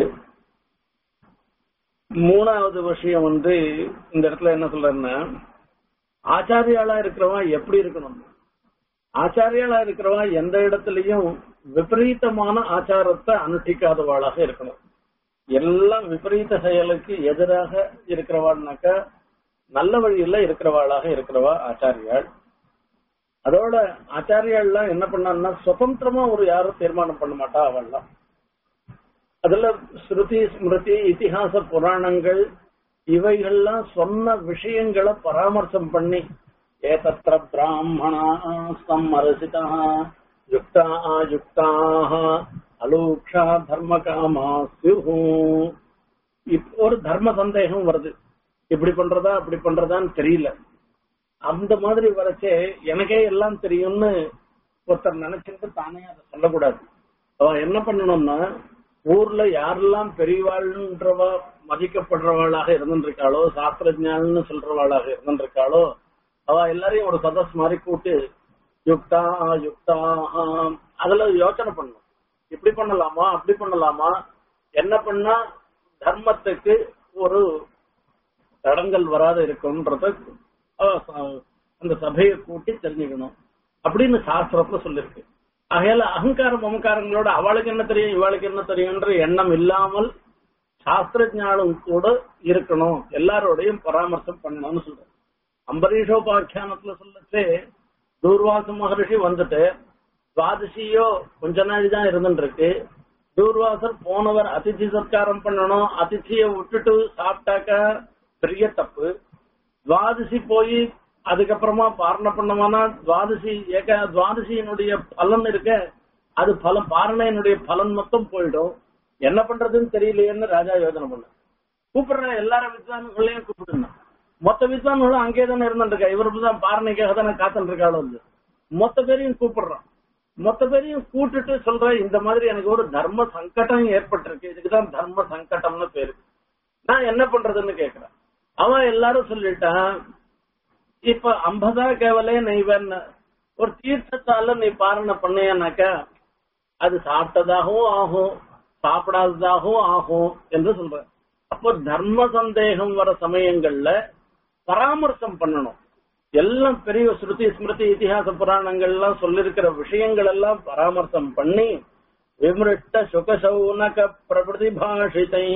மூணாவது விஷயம் வந்து இந்த இடத்துல என்ன சொல்றேன்னா ஆச்சாரியாளா இருக்கிறவன் எப்படி இருக்கணும் ஆச்சாரியாளா இருக்கிறவன் எந்த இடத்துலயும் விபரீதமான ஆச்சாரத்தை அனுஷ்டிக்காதவாளாக இருக்கணும் எல்லாம் விபரீத செயலுக்கு எதிராக இருக்கிறவாள்னாக்கா நல்ல வழியில இருக்கிறவாளாக இருக்கிறவா ஆச்சாரியாள் அதோட ஆச்சாரியாள்லாம் என்ன பண்ணான்னா சுதந்திரமா ஒரு யாரும் தீர்மானம் பண்ண மாட்டா அவள்லாம் அதுல ஸ்ருதி ஸ்மிருதி இதிகாச புராணங்கள் இவைகள்லாம் சொன்ன விஷயங்களை பராமர்சம் பண்ணி ஏதத்திர பிராமணா சம்மரசிதா யுக்தா யுக்தாக அலூக்ஷா தர்ம காமா இப்போ ஒரு தர்ம சந்தேகம் வருது இப்படி பண்றதா அப்படி பண்றதான்னு தெரியல அந்த மாதிரி வரச்சே எனக்கே எல்லாம் தெரியும்னு ஒருத்தர் நினைச்சிட்டு தானே அதை சொல்லக்கூடாது அவ என்ன பண்ணணும்னா ஊர்ல யாரெல்லாம் பெரியவாள்ன்றவா மதிக்கப்படுறவாளாக இருந்திருக்காளோ சாஸ்திரஜான்னு சொல்றவாளாக இருந்திருக்காளோ அவ எல்லாரையும் ஒரு சதஸ் மாதிரி கூட்டு யுக்தா யுக்தா அதுல யோசனை பண்ணணும் இப்படி பண்ணலாமா அப்படி பண்ணலாமா என்ன பண்ணா தர்மத்துக்கு ஒரு தடங்கள் வராத இருக்கும்ன்றத அந்த சபையை கூட்டி தெரிஞ்சுக்கணும் அப்படின்னு சாஸ்திரத்துல சொல்லிருக்கு ஆகையால அகங்காரம் மமக்காரங்களோட அவளுக்கு என்ன தெரியும் இவளுக்கு என்ன தெரியும்ன்ற எண்ணம் இல்லாமல் சாஸ்திர ஞானம் கூட இருக்கணும் எல்லாரோடையும் பராமர்சம் பண்ணணும்னு சொல்றேன் அம்பரீஷோபாக்கியானத்துல சொல்லச்சே தூர்வாச மகரிஷி வந்துட்டு துவாதசியோ கொஞ்ச நாள் தான் இருந்துட்டு இருக்கு தூர்வாசர் போனவர் அதிதி சத்காரம் பண்ணணும் அதிதியை விட்டுட்டு சாப்பிட்டாக்க பெரிய தப்பு துவாதசி போய் அதுக்கப்புறமா பாரண பண்ணமானா துவாதசி ஏக துவாதசியினுடைய பலன் இருக்க அது பலன் பாரணையினுடைய பலன் மொத்தம் போயிடும் என்ன பண்றதுன்னு தெரியலையேன்னு ராஜா யோசனை பண்ண கூப்பிடுறேன் எல்லாரும் வித்வான்களையும் கூப்பிடுங்க மொத்த வித்வான்களும் அங்கே தானே இருந்துருக்கா இவருக்கு தான் பாரணைக்காக தானே காத்துட்டு இருக்காளோ மொத்த பேரையும் கூப்பிடுறான் மொத்த பேரையும் கூட்டுட்டு சொல்ற இந்த மாதிரி எனக்கு ஒரு தர்ம சங்கடம் ஏற்பட்டிருக்கு இதுக்குதான் தர்ம சங்கடம்னு பேரு நான் என்ன பண்றதுன்னு கேக்குறேன் அவன் எல்லாரும் சொல்லிட்டான் இப்ப அம்பதா கேவலே நெய்வன் ஒரு தீர்த்தத்தால நீ பாரணை பண்ணியனாக்கா அது சாப்பிட்டதாகவும் ஆகும் சாப்பிடாததாகவும் ஆகும் என்று சொல்ற அப்போ தர்ம சந்தேகம் வர சமயங்கள்ல பராமர்சம் பண்ணணும் எல்லாம் பெரிய ஸ்ருதி ஸ்மிருதி இதிகாச புராணங்கள்லாம் சொல்லிருக்கிற விஷயங்கள் எல்லாம் பராமர்சம் பண்ணி விமிருஷ்ட சுகசௌனக பிரபதி பாஷிதை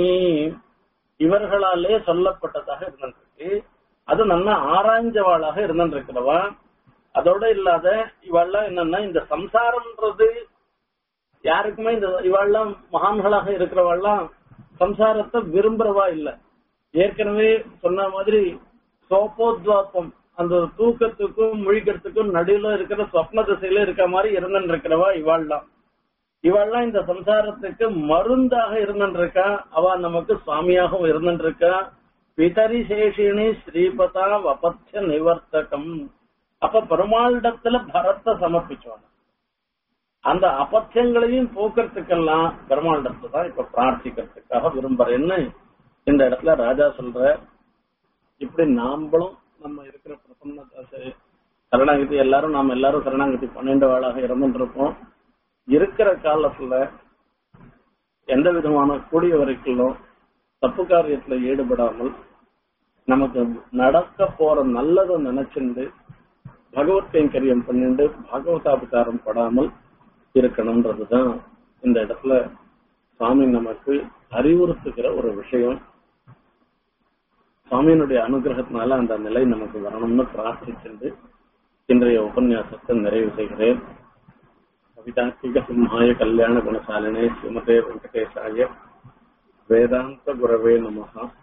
இவர்களாலே சொல்லப்பட்டதாக இருந்திருக்கு அது நல்லா ஆராய்ஞ்சவாளாக இருந்திருக்கிறவா அதோட இல்லாத இவாள்லாம் என்னன்னா இந்த சம்சாரம்ன்றது யாருக்குமே இந்த இவாள்லாம் மகான்களாக இருக்கிறவாள்லாம் சம்சாரத்தை விரும்புறவா இல்ல ஏற்கனவே சொன்ன மாதிரி சோப்போத்வாப்பம் அந்த தூக்கத்துக்கும் முழிக்கிறதுக்கும் நடுவுல இருக்கிற சொப்ன திசையில இருக்க மாதிரி இருந்துட்டு இருக்கிறவா இவாள்லாம் இவாள்லாம் இந்த சம்சாரத்துக்கு மருந்தாக இருந்துருக்கா அவ நமக்கு சுவாமியாகவும் இருந்துருக்கா பிதரி சேஷினி ஸ்ரீபதா வபத்திய நிவர்த்தகம் அப்ப பெருமாளிடத்துல பரத்தை சமர்ப்பிச்சோம் அந்த அபத்தியங்களையும் போக்குறதுக்கெல்லாம் பெருமாளிடத்துல தான் இப்ப பிரார்த்திக்கிறதுக்காக விரும்புறேன்னு இந்த இடத்துல ராஜா சொல்ற இப்படி நாம்பளும் நம்ம இருக்கிற பிரசன்ன சரணாகதி எல்லாரும் நாம எல்லாரும் சரணாகதி பன்னெண்டு வாழாக இருந்துட்டு இருப்போம் இருக்கிற காலத்துல எந்த விதமான கூடிய வரைக்கும் தப்பு காரியத்துல ஈடுபடாமல் நமக்கு நடக்க போற நல்லதை நினைச்சிருந்து பகவத் கைங்கரியம் பண்ணிட்டு பகவதாபச்சாரம் படாமல் இருக்கணும்ன்றதுதான் இந்த இடத்துல சுவாமி நமக்கு அறிவுறுத்துகிற ஒரு விஷயம் சுவாமியினுடைய அனுகிரகத்தினால அந்த நிலை நமக்கு வரணும்னு பிரார்த்திச்சுண்டு இன்றைய உபன்யாசத்தை நிறைவு செய்கிறேன் கவிதாத்திக சிம்ஹாய கல்யாண குணசாலினே ஸ்ரீமதே வெங்கடேசாய வேதாந்த குரவே நமகா